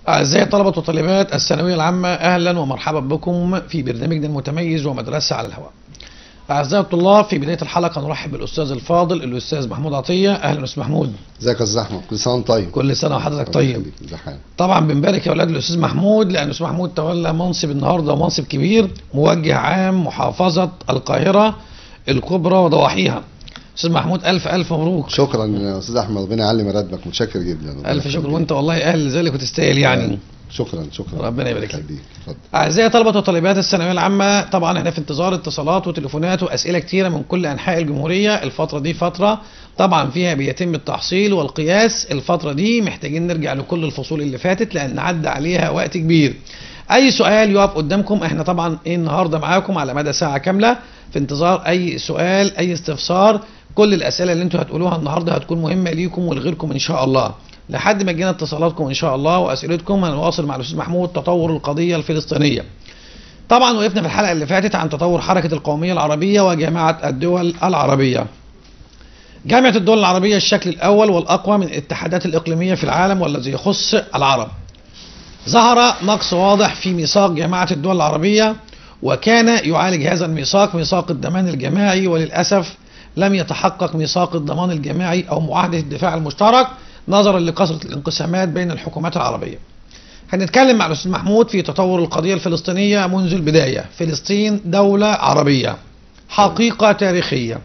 أعزائي طلبة وطالبات الثانوية العامة أهلا ومرحبا بكم في برنامجنا المتميز ومدرسة على الهواء. أعزائي الطلاب في بداية الحلقة نرحب بالأستاذ الفاضل الأستاذ محمود عطية أهلا أستاذ محمود ازيك يا استاذ احمد كل سنه وانت طيب كل سنة وحضرتك طيب ازي حالك طبعا بنبارك يا أولاد الأستاذ محمود لأن الأستاذ محمود تولى منصب النهاردة منصب كبير موجه عام محافظة القاهرة الكبرى وضواحيها أستاذ محمود ألف ألف مبروك شكرا يا استاذ احمد ربنا يعلي مراتبك متشكر جدا ربنا ألف شكر يخليك. وأنت والله أهل لذلك وتستاهل يعني شكرا شكرا ربنا يبارك لك. يخليك. اتفضل أعزائي طلبة وطالبات الثانوية العامة طبعا احنا في انتظار اتصالات وتليفونات وأسئلة كتيرة من كل أنحاء الجمهورية الفترة دي فترة طبعا فيها بيتم التحصيل والقياس الفترة دي محتاجين نرجع لكل الفصول اللي فاتت لأن عدى عليها وقت كبير أي سؤال يقف قدامكم احنا طبعا ايه النهاردة معاكم على مدى ساعة كاملة في انتظار أي سؤال أي استفسار كل الأسئلة اللي انتوا هتقولوها النهاردة هتكون مهمة ليكم ولغيركم إن شاء الله لحد ما تجينا اتصالاتكم ان شاء الله واسئلتكم هنواصل مع الاستاذ محمود تطور القضيه الفلسطينيه. طبعا وقفنا في الحلقه اللي فاتت عن تطور حركه القوميه العربيه وجامعه الدول العربيه. جامعه الدول العربيه الشكل الاول والاقوى من الاتحادات الاقليميه في العالم والذي يخص العرب. ظهر نقص واضح في ميثاق جامعه الدول العربيه وكان يعالج هذا الميثاق ميثاق الضمان الجماعي وللاسف لم يتحقق ميثاق الضمان الجماعي او معاهده الدفاع المشترك نظرا لكثره الانقسامات بين الحكومات العربيه. هنتكلم مع الاستاذ محمود في تطور القضيه الفلسطينيه منذ البدايه، فلسطين دوله عربيه. حقيقه تاريخيه.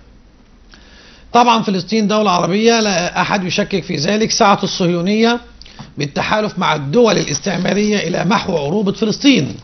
طبعا فلسطين دوله عربيه لا احد يشكك في ذلك سعه الصهيونيه بالتحالف مع الدول الاستعماريه الى محو عروبه فلسطين.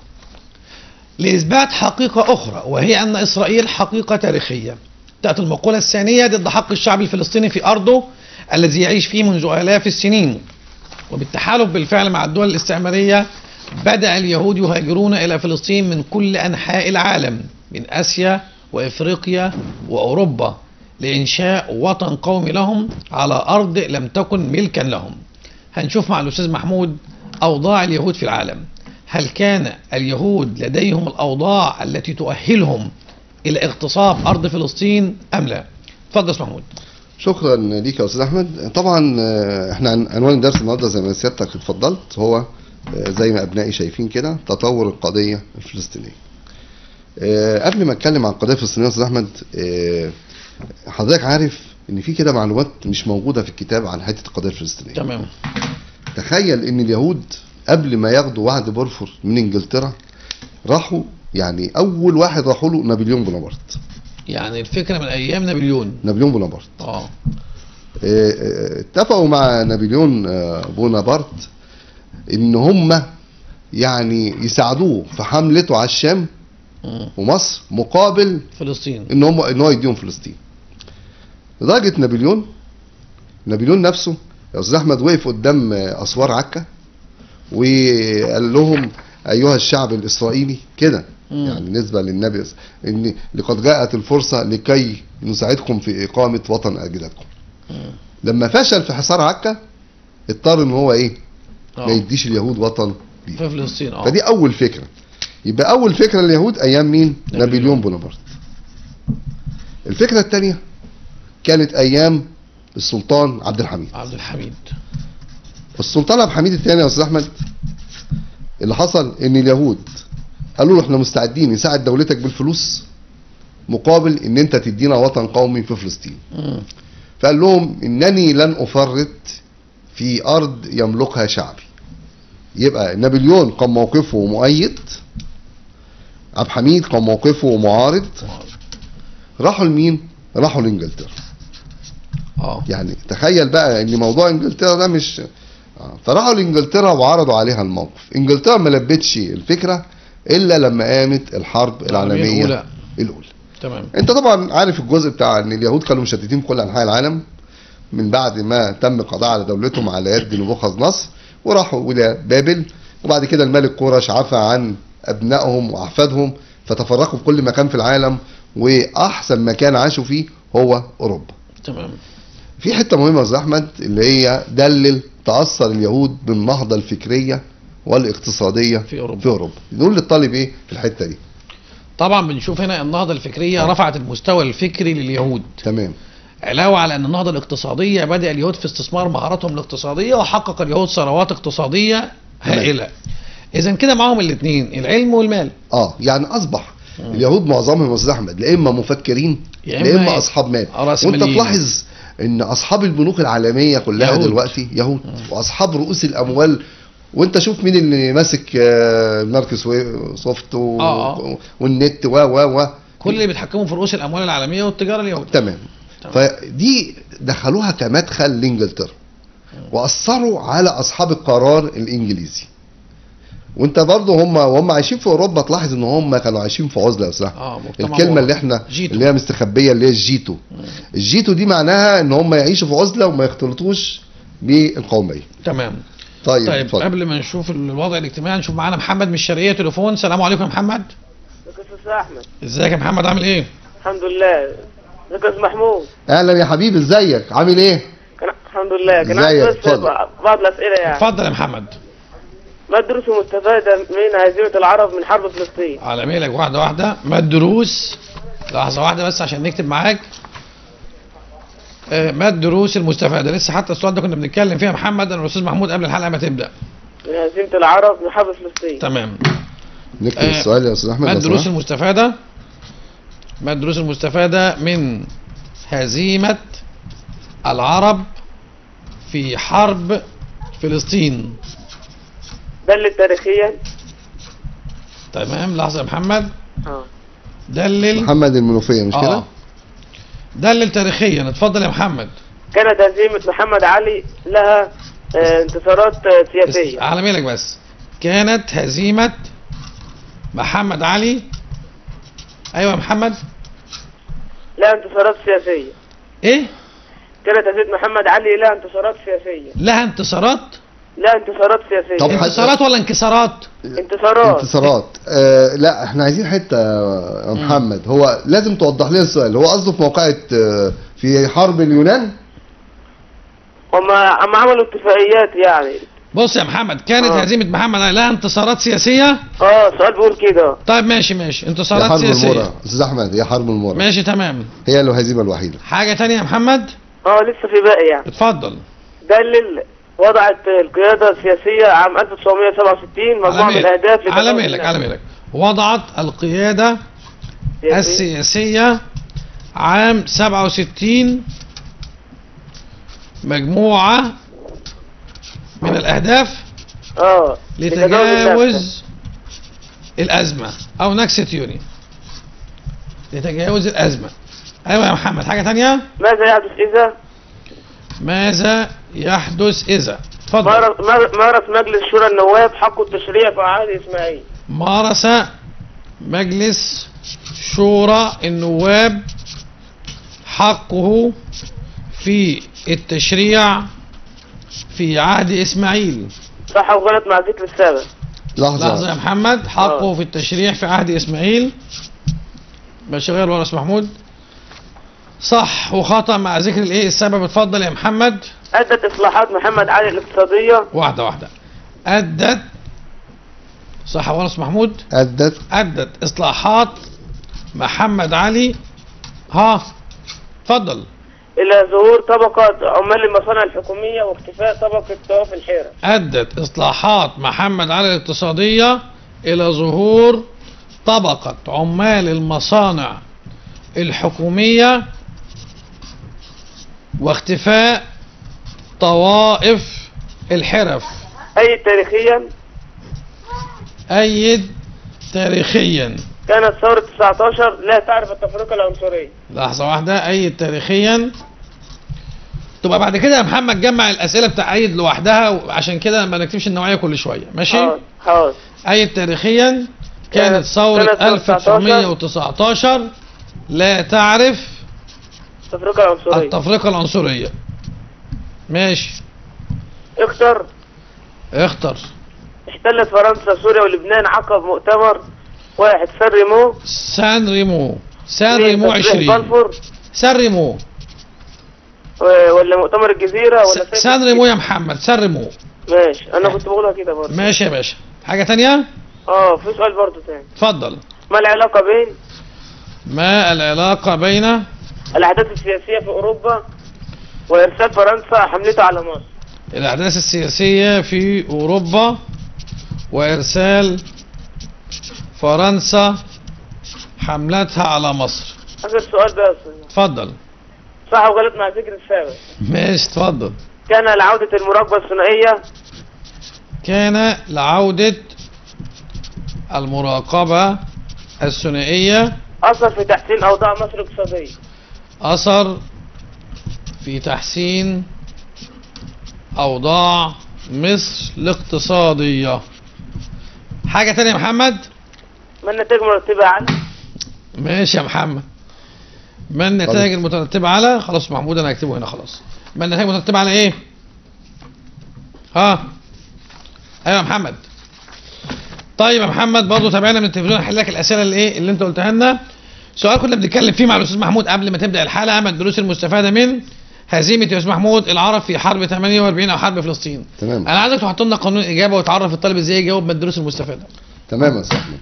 لاثبات حقيقه اخرى وهي ان اسرائيل حقيقه تاريخيه. تاتي المقوله الثانيه ضد حق الشعب الفلسطيني في ارضه الذي يعيش فيه منذ آلاف السنين وبالتحالف بالفعل مع الدول الاستعمارية بدأ اليهود يهاجرون إلى فلسطين من كل أنحاء العالم من آسيا وإفريقيا وأوروبا لإنشاء وطن قومي لهم على أرض لم تكن ملكا لهم هنشوف مع الأستاذ محمود أوضاع اليهود في العالم هل كان اليهود لديهم الأوضاع التي تؤهلهم إلى اغتصاب أرض فلسطين أم لا؟ اتفضل يا أستاذ محمود شكرا ليك يا استاذ احمد طبعا آه، احنا عن- عنوان الدرس النهارده زي ما سيادتك اتفضلت هو آه، زي ما ابنائي شايفين كده تطور القضيه الفلسطينيه آه، قبل ما اتكلم عن القضيه الفلسطينيه يا استاذ احمد آه، حضرتك عارف ان في كده معلومات مش موجوده في الكتاب عن حته القضيه الفلسطينيه تمام تخيل ان اليهود قبل ما ياخدوا وعد بورفور من انجلترا راحوا يعني اول واحد راحوا له نابليون بونابرت يعني الفكرة من أيام نابليون نابليون بونابرت اه آه، آه، اتفقوا مع نابليون آه، بونابرت ان هم يعني يساعدوه في حملته على الشام مم. ومصر مقابل فلسطين ان هم ان هو يديهم فلسطين لدرجه نابليون نابليون نفسه يا استاذ احمد وقف قدام آه، اسوار عكا وقال لهم ايها الشعب الاسرائيلي كده مم. يعني بالنسبه للنبي ان لقد جاءت الفرصه لكي نساعدكم في اقامه وطن اجدادكم مم. لما فشل في حصار عكا اضطر ان هو ايه ما اه يديش اليهود وطن ليه في فلسطين اه فدي اول فكره يبقى اول فكره لليهود ايام مين نابليون. نابليون بونابرت الفكره الثانيه كانت ايام السلطان عبد الحميد عبد الحميد السلطان عبد الحميد الثاني يا استاذ احمد اللي حصل ان اليهود قالوا له احنا مستعدين نساعد دولتك بالفلوس مقابل ان انت تدينا وطن قومي في فلسطين مم. فقال لهم انني لن افرط في ارض يملكها شعبي يبقى نابليون كان موقفه مؤيد عبد الحميد كان موقفه معارض راحوا لمين راحوا لانجلترا اه يعني تخيل بقى ان موضوع انجلترا ده مش آه، فراحوا لانجلترا وعرضوا عليها الموقف انجلترا ما لبتش الفكره الا لما قامت الحرب العالميه الأولى. الاولى تمام انت طبعا عارف الجزء بتاع ان اليهود كانوا مشتتين في كل انحاء العالم من بعد ما تم القضاء على دولتهم على يد نبوخذ نصر وراحوا الى بابل وبعد كده الملك قرش عفى عن ابنائهم واحفادهم فتفرقوا في كل مكان في العالم واحسن مكان عاشوا فيه هو اوروبا تمام في حته مهمه يا استاذ احمد اللي هي دلل تاثر اليهود بالنهضه الفكريه والاقتصاديه في أوروبا. في اوروبا نقول للطالب ايه في الحته دي طبعا بنشوف هنا النهضة الفكرية رفعت المستوى الفكري لليهود تمام علاوة على أن النهضة الاقتصادية بدأ اليهود في استثمار مهاراتهم الاقتصادية وحقق اليهود ثروات اقتصادية تمام. هائله اذا كده معاهم الاثنين العلم والمال اه يعني اصبح مم. اليهود معظمهم يا استاذ احمد لا اما مفكرين يا لا إما اما إيه؟ اصحاب مال رأس وانت ماليين. تلاحظ ان اصحاب البنوك العالميه كلها يهود. دلوقتي يهود واصحاب رؤوس الاموال وانت شوف مين اللي ماسك آه، ماركس و- سوفت و... آه، آه. والنت و و و كل اللي بيتحكموا في رؤوس الاموال العالميه والتجاره اليهوديه تمام تمام. فدي دخلوها كمدخل لانجلترا واثروا على اصحاب القرار الانجليزي وانت برضه هم وهم عايشين في اوروبا تلاحظ ان هم كانوا عايشين في عزله يا استاذ أحمد. اه مجتمع الكلمه مغلق. اللي احنا جيتو. اللي هي مستخبيه اللي هي الجيتو الجيتو دي معناها ان هم يعيشوا في عزله وما يختلطوش بالقوميه تمام طيب, طيب اتفضل. قبل ما نشوف الوضع الاجتماعي نشوف معانا محمد من الشرقيه تليفون السلام عليكم يا محمد ازيك يا استاذ احمد ازيك يا محمد عامل ايه الحمد لله ازيك يا استاذ محمود اهلا يا حبيبي ازيك عامل ايه كان الحمد لله كان ازيك؟ عندي بس اتفضل. بعض الاسئله يعني اتفضل يا محمد ما الدروس المستفاده من هزيمه العرب من حرب فلسطين على ميلك واحده واحده ما الدروس لحظه واحده بس عشان نكتب معاك آه، ما الدروس المستفاده لسه حتى السؤال ده كنا بنتكلم فيها محمد انا والاستاذ محمود قبل الحلقه ما تبدا من هزيمه العرب من حرب فلسطين تمام نكتب آه، السؤال يا استاذ احمد ما لو الدروس سمحت. المستفاده ما الدروس المستفاده من هزيمه العرب في حرب فلسطين دل تاريخيا تمام لحظه يا محمد اه دلل محمد المنوفيه مش كده اه دلل تاريخيا اتفضل يا محمد كانت هزيمه محمد علي لها آه، انتصارات آه، سياسيه على ميلك بس كانت هزيمة محمد علي ايوه يا محمد لها انتصارات سياسيه ايه كانت هزيمه محمد علي لها انتصارات سياسيه لها انتصارات لها انتصارات سياسيه طب حد- انتصارات ولا انكسارات انتصارات انتصارات آه لا احنا عايزين حته يا محمد هو لازم توضح لنا السؤال هو قصده في موقعة آه في حرب اليونان هم هم عملوا اتفاقيات يعني بص يا محمد كانت آه. هزيمة محمد علي لها انتصارات سياسية اه سؤال بيقول كده طيب ماشي ماشي هي انتصارات حرب سياسية المورا استاذ احمد هي حرب المورا ماشي تمام هي الهزيمه الوحيده حاجة تانية يا محمد اه لسه في باقي يعني اتفضل دلل وضعت القيادة السياسية عام 1967 مجموعة من ميلك. الأهداف على لتنمية ميلك الناس. على ميلك وضعت القيادة سياسية. السياسية عام 67 مجموعة من الأهداف اه لتجاوز النفس. لتجاوز الأزمة أو نكسة يوني لتجاوز الأزمة أيوة يا محمد حاجة تانية ماذا يحدث إذا ماذا يحدث إذا اتفضل مارس مار- مارس مجلس شورى النواب حق التشريع في عهد إسماعيل مارس مجلس شورى النواب حقه في التشريع في عهد إسماعيل صح أو غلط مع ذكر السابق لحظه, لحظة يا محمد حقه آه. في التشريع في عهد إسماعيل ماشي غير ورا اسم محمود صح وخطأ مع ذكر الايه السبب اتفضل يا محمد أدت إصلاحات محمد علي الاقتصادية واحدة واحدة أدت صح ورا اسم محمود ادت أدت إصلاحات محمد علي ها اتفضل إلى ظهور طبقة عمال المصانع الحكومية واختفاء طبقة طواف الحيرة أدت إصلاحات محمد علي الاقتصادية إلى ظهور طبقة عمال المصانع الحكومية واختفاء طوائف الحرف أي تاريخيا أيد تاريخيا كانت ثورة 19 لا تعرف التفرقة العنصرية لحظة واحدة أيد تاريخيا تبقى بعد كده يا محمد جمع الأسئلة بتاع أيد لوحدها عشان كده ما نكتبش النوعية كل شوية ماشي؟ حاضر حاضر أيد تاريخيا كانت كانت- ثورة كانت ثورة 1919 لا تعرف التفرقة العنصرية التفرقة العنصرية ماشي اختر اختر احتلت فرنسا سوريا ولبنان عقب مؤتمر واحد سان ريمو سان ريمو سان اثنين ريمو تصريح 20 بلفور سان ريمو و- ولا مؤتمر الجزيرة ولا س- سيف سان ريمو يا محمد سان ريمو ماشي انا كنت بقولها كده برضه ماشي يا باشا حاجة تانية اه في سؤال برضه تاني اتفضل ما العلاقة بين ما العلاقة بين الاحداث السياسية في اوروبا وارسال فرنسا حملته على مصر الأحداث السياسية في أوروبا وإرسال فرنسا حملتها على مصر اخر سؤال ده يا استاذ اتفضل صح وغلط مع ذكر السابق ماشي اتفضل كان لعودة المراقبة الثنائية كان لعودة المراقبة الثنائية أثر في تحسين أوضاع مصر الاقتصادية أثر في تحسين أوضاع مصر الاقتصادية حاجة تانية يا محمد ما النتائج مرتبة على ماشي يا محمد ما النتائج المترتبة على خلاص محمود أنا هكتبه هنا خلاص ما النتائج المترتبة على إيه ها أيوة يا محمد طيب يا محمد برضه تابعنا من التلفزيون هحل لك الأسئلة اللي إيه اللي أنت قلتها لنا سؤال كنا بنتكلم فيه مع الأستاذ محمود قبل ما تبدأ الحلقة ما الدروس المستفادة من هزيمة يا أستاذ محمود العرب في حرب 48 أو حرب فلسطين تمام أنا عايزك تحط لنا قانون الإجابة وتعرف الطالب إزاي يجاوب من الدروس المستفادة تمام يا استاذ احمد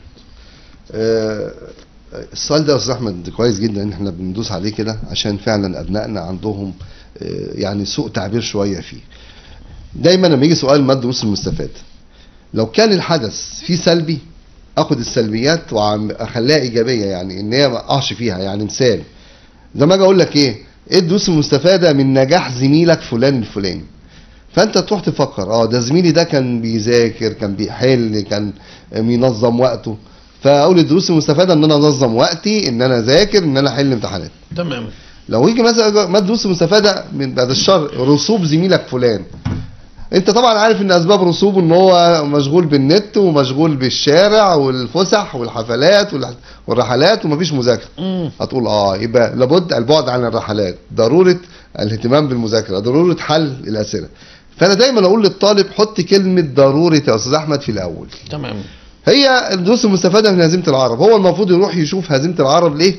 آه، السؤال ده يا استاذ احمد كويس جدا ان احنا بندوس عليه كده عشان فعلا ابنائنا عندهم آه، يعني سوء تعبير شويه فيه دايما لما يجي سؤال ما الدروس المستفاده لو كان الحدث فيه سلبي اخد السلبيات واخليها ايجابيه يعني ان هي ما اقعش فيها يعني مثال زي ما اجي اقول لك ايه ايه الدروس المستفاده من نجاح زميلك فلان الفلاني فانت تروح تفكر اه ده زميلي ده كان بيذاكر كان بيحل كان بينظم وقته فاقول الدروس المستفاده ان انا انظم وقتي ان انا اذاكر ان انا احل امتحانات تمام لو يجي مثلا ما الدروس المستفاده من بعد الشر رسوب زميلك فلان انت طبعا عارف ان اسباب رسوبه ان هو مشغول بالنت ومشغول بالشارع والفسح والحفلات والح- والرحلات ومفيش مذاكره مم. هتقول اه يبقى لابد البعد عن الرحلات ضروره الاهتمام بالمذاكره ضروره حل الاسئله فانا دايما اقول للطالب حط كلمه ضروره يا استاذ احمد في الاول تمام هي الدروس المستفاده من هزيمه العرب هو المفروض يروح يشوف هزيمه العرب ليه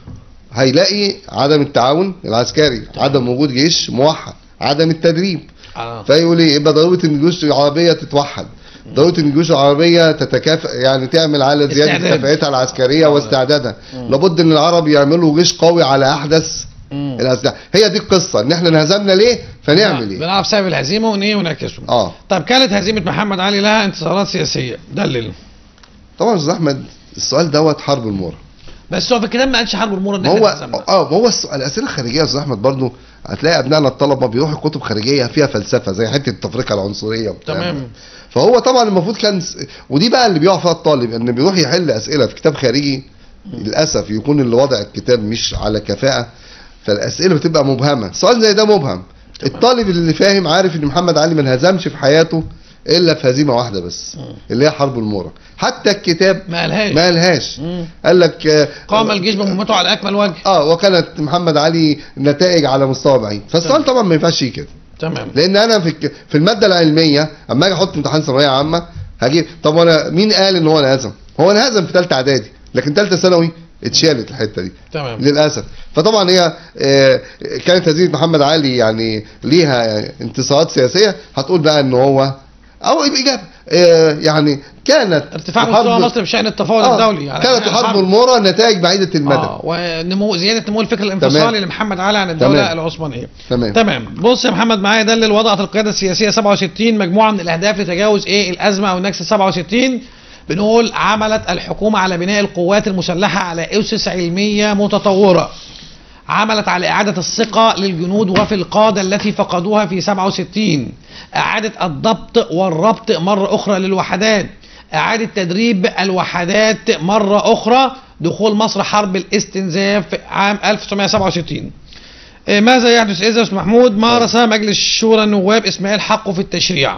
هيلاقي عدم التعاون العسكري عدم وجود جيش موحد عدم التدريب آه. فيقول ايه يبقى ضروره ان الجيوش العربيه تتوحد ضروره ان الجيوش العربيه تتكافئ يعني تعمل على زياده استعداد. كفاءتها العسكريه آه. واستعدادها مم. لابد ان العرب يعملوا جيش قوي على احدث مم. الاسلحه هي دي القصه ان احنا انهزمنا ليه فنعمل ايه بنعرف سبب الهزيمه ونيه ونعكسه اه طب كانت هزيمه محمد علي لها انتصارات سياسيه دلل طبعا يا استاذ احمد السؤال دوت حرب المورة بس هو في الكتاب ما قالش حرب المورة ان ما احنا هو اتهزمنا. اه ما هو الس- الاسئله الخارجيه يا استاذ احمد برضو هتلاقي ابنائنا الطلبه بيروحوا كتب خارجيه فيها فلسفه زي حته التفرقه العنصريه وبتاع تمام فهو طبعا المفروض كان س- ودي بقى اللي بيقع فيها الطالب ان بيروح يحل اسئله في كتاب خارجي للاسف يكون اللي وضع الكتاب مش على كفاءه فالاسئله بتبقى مبهمه سؤال زي ده مبهم الطالب اللي فاهم عارف ان محمد علي ما انهزمش في حياته الا في هزيمه واحده بس مم. اللي هي حرب المورة حتى الكتاب ما قالهاش ما قالهاش مم. قال لك آه، قام الجيش بمهمته على اكمل وجه اه وكانت محمد علي نتائج على مستوى بعيد فالسؤال طبعا ما ينفعش يجي كده تمام لان انا في الك- في الماده العلميه اما اجي احط امتحان ثانويه عامه هجيب طب وانا مين قال ان هو انهزم هو انهزم في ثالثه اعدادي لكن ثالثه ثانوي اتشالت الحته دي تمام للاسف فطبعا هي آه، كانت هزيمه محمد علي يعني ليها انتصارات سياسيه هتقول بقى ان هو او الاجابه آه، يعني كانت ارتفاع حرب- مستوى مصر بشان التفاوض آه، الدولي على كانت أثناء حرب الحرب. المورة نتائج بعيده المدى اه ونمو زياده نمو الفكر الانفصالي تمام. لمحمد علي عن الدوله تمام. العثمانيه تمام تمام بص يا محمد معايا دلل وضعت القياده السياسيه 67 مجموعه من الاهداف لتجاوز ايه الازمه او النكسه 67 بنقول عملت الحكومه على بناء القوات المسلحه على اسس علميه متطوره عملت على إعادة الثقة للجنود وفي القادة التي فقدوها في 67 إعادة الضبط والربط مرة أخرى للوحدات إعادة تدريب الوحدات مرة أخرى دخول مصر حرب الاستنزاف عام 1967 إيه، ماذا يحدث إذا أستاذ محمود مارس مجلس شورى النواب إسماعيل حقه في التشريع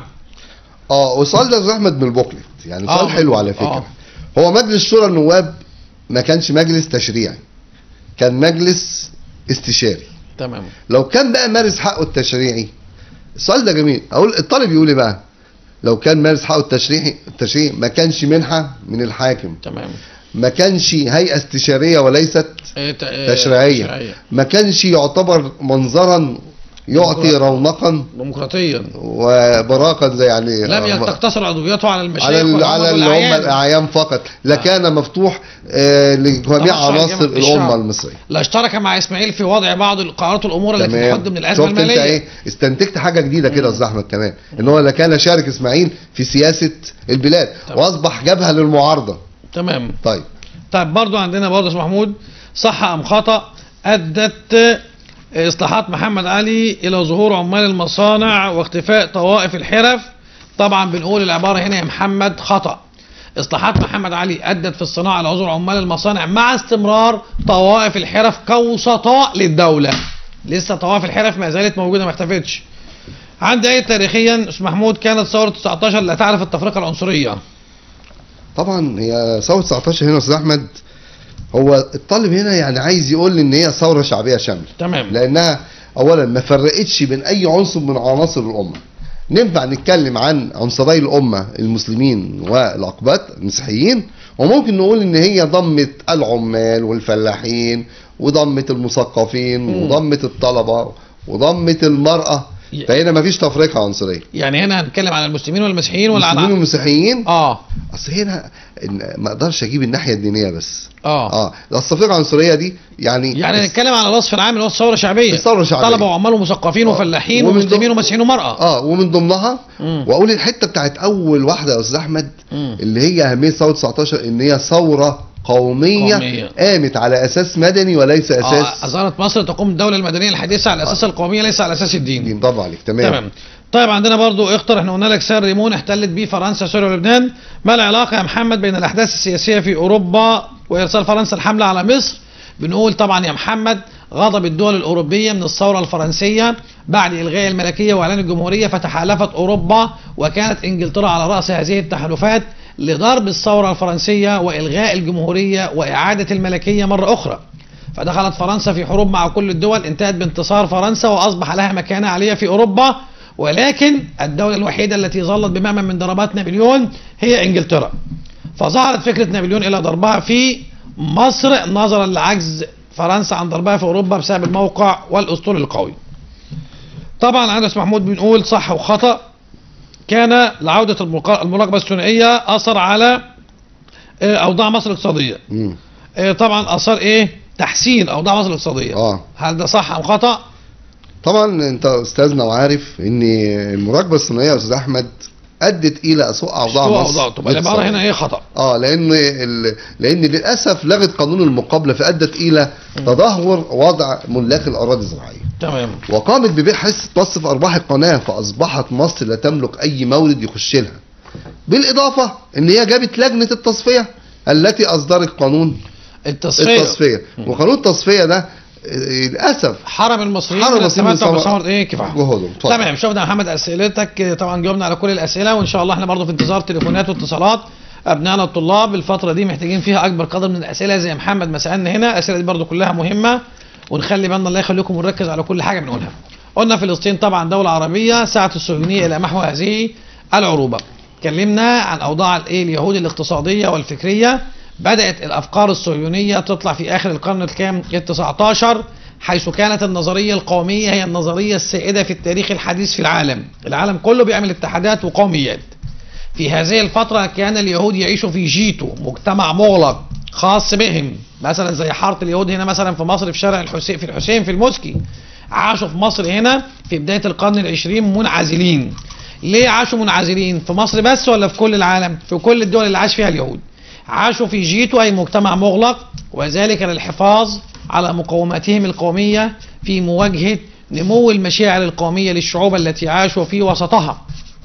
اه والسؤال ده يا أستاذ احمد من البوكلت يعني آه، سؤال حلو على فكره آه. هو مجلس شورى النواب ما كانش مجلس تشريعي كان مجلس استشاري تمام لو كان بقى مارس حقه التشريعي السؤال ده جميل اقول الطالب يقول ايه بقى لو كان مارس حقه التشريعي التشريعي ما كانش منحه من الحاكم تمام ما كانش هيئه استشاريه وليست إيه، ت- إيه، تشريعيه ما كانش يعتبر منظرا يعطي رونقا ديمقراطيا وبراقا زي يعني لم تقتصر عضويته على المشايخ على ال- والعمد على اللي هم والأعيان. الاعيان فقط لكان مفتوح آه، لجميع ترشح عناصر جماعة الامه الشعب. المصريه لا اشترك مع اسماعيل في وضع بعض القرارات والامور التي تمام تحد من الازمه شفت انت الماليه ايه استنتجت حاجه جديده كده يا استاذ احمد كمان ان هو لا كان شارك اسماعيل في سياسه البلاد تمام. واصبح جبهه للمعارضه تمام طيب طيب برضو عندنا برضو يا أستاذ محمود صح ام خطا ادت اصلاحات محمد علي الى ظهور عمال المصانع واختفاء طوائف الحرف طبعا بنقول العباره هنا يا محمد خطا اصلاحات محمد علي ادت في الصناعه الى ظهور عمال المصانع مع استمرار طوائف الحرف كوسطاء للدوله لسه طوائف الحرف ما زالت موجوده ما اختفتش عند ايه تاريخيا استاذ محمود كانت ثوره 19 لا تعرف التفرقه العنصريه طبعا هي ثوره 19 هنا يا استاذ احمد هو الطالب هنا يعني عايز يقول لي ان هي ثوره شعبيه شامله تمام لانها اولا ما فرقتش بين اي عنصر من عناصر الامه ننفع نتكلم عن عنصري الامه المسلمين والاقباط المسيحيين وممكن نقول ان هي ضمت العمال والفلاحين وضمت المثقفين مم. وضمت الطلبه وضمت المراه ي- فهنا ما فيش تفرقه عنصريه يعني هنا هنتكلم عن المسلمين والمسيحيين ولا المسلمين عن والمسيحيين اه اصل هنا إن- ما اقدرش اجيب الناحيه الدينيه بس اه اه اصل التفرقه العنصريه دي يعني يعني نتكلم عن الوصف العام اللي هو الثوره الشعبيه الثورة الشعبية. طلبه وعمال ومثقفين آه. وفلاحين ومن ومسلمين ضمن- ومسيحيين ومراه اه ومن ضمنها مم. واقول الحته بتاعت اول واحده يا استاذ احمد مم. اللي هي اهميه ثوره 19 ان هي ثوره قوميه, قومية. قامت على اساس مدني وليس اه اساس اظهرت مصر تقوم الدوله المدنيه الحديثه على اساس القوميه ليس على اساس الدين دين طبعا عليك تمام, تمام طيب عندنا برضو اختر احنا قلنا لك سير ريمون احتلت بيه فرنسا سوريا ولبنان ما العلاقه يا محمد بين الاحداث السياسيه في اوروبا وارسال فرنسا الحمله على مصر بنقول طبعا يا محمد غضب الدول الاوروبيه من الثوره الفرنسيه بعد الغاء الملكيه واعلان الجمهوريه فتحالفت اوروبا وكانت انجلترا على راس هذه التحالفات لضرب الثوره الفرنسيه والغاء الجمهوريه واعاده الملكيه مره اخرى فدخلت فرنسا في حروب مع كل الدول انتهت بانتصار فرنسا واصبح لها مكانه عاليه في اوروبا ولكن الدوله الوحيده التي ظلت بمأمن من ضربات نابليون هي انجلترا فظهرت فكره نابليون الى ضربها في مصر نظرا لعجز فرنسا عن ضربها في اوروبا بسبب الموقع والاسطول القوي طبعا عندنا أستاذ محمود بنقول صح وخطا كان لعوده المقا- المراقبه الثنائيه اثر على آه، اوضاع مصر الاقتصاديه مم. آه، طبعا اثار ايه تحسين اوضاع مصر الاقتصاديه اه هل ده صح ام خطا طبعا انت استاذنا وعارف ان المراقبه الصينيه يا استاذ احمد ادت الى اسوء اوضاع سوء مصر اوضاع تبقى العباره هنا ايه خطا اه لان ال... لان للاسف لغت قانون المقابله فادت الى تدهور وضع ملاك الاراضي الزراعيه تمام وقامت ببيع حصه مصر في ارباح القناه فاصبحت مصر لا تملك اي مورد يخش لها بالاضافه ان هي جابت لجنه التصفيه التي اصدرت قانون التصفيه التصفيه وقانون التصفيه ده آه، للاسف حرم المصريين حرم من المصريين من التمتع ثمر- بثمرة ايه كفاح جهودهم اتفضل. تمام شفنا يا محمد اسئلتك طبعا جاوبنا على كل الاسئله وان شاء الله احنا برضه في انتظار تليفونات واتصالات ابنائنا الطلاب الفتره دي محتاجين فيها اكبر قدر من الاسئله زي محمد ما سالنا هنا الاسئله دي برضه كلها مهمه ونخلي بالنا الله يخليكم ونركز على كل حاجه بنقولها قلنا فلسطين طبعا دوله عربيه سعت الصهيونيه الى محو هذه العروبه اتكلمنا عن اوضاع الايه اليهود الاقتصاديه والفكريه بدات الافكار الصهيونيه تطلع في اخر القرن الكام ال 19 حيث كانت النظريه القوميه هي النظريه السائده في التاريخ الحديث في العالم العالم كله بيعمل اتحادات وقوميات في هذه الفترة كان اليهود يعيشوا في جيتو مجتمع مغلق خاص بهم مثلا زي حارة اليهود هنا مثلا في مصر في شارع الحسين في الحسين في المسكي عاشوا في مصر هنا في بداية القرن العشرين منعزلين ليه عاشوا منعزلين في مصر بس ولا في كل العالم في كل الدول اللي عاش فيها اليهود عاشوا في جيتو أي مجتمع مغلق وذلك للحفاظ على مقوماتهم القومية في مواجهة نمو المشاعر القومية للشعوب التي عاشوا في وسطها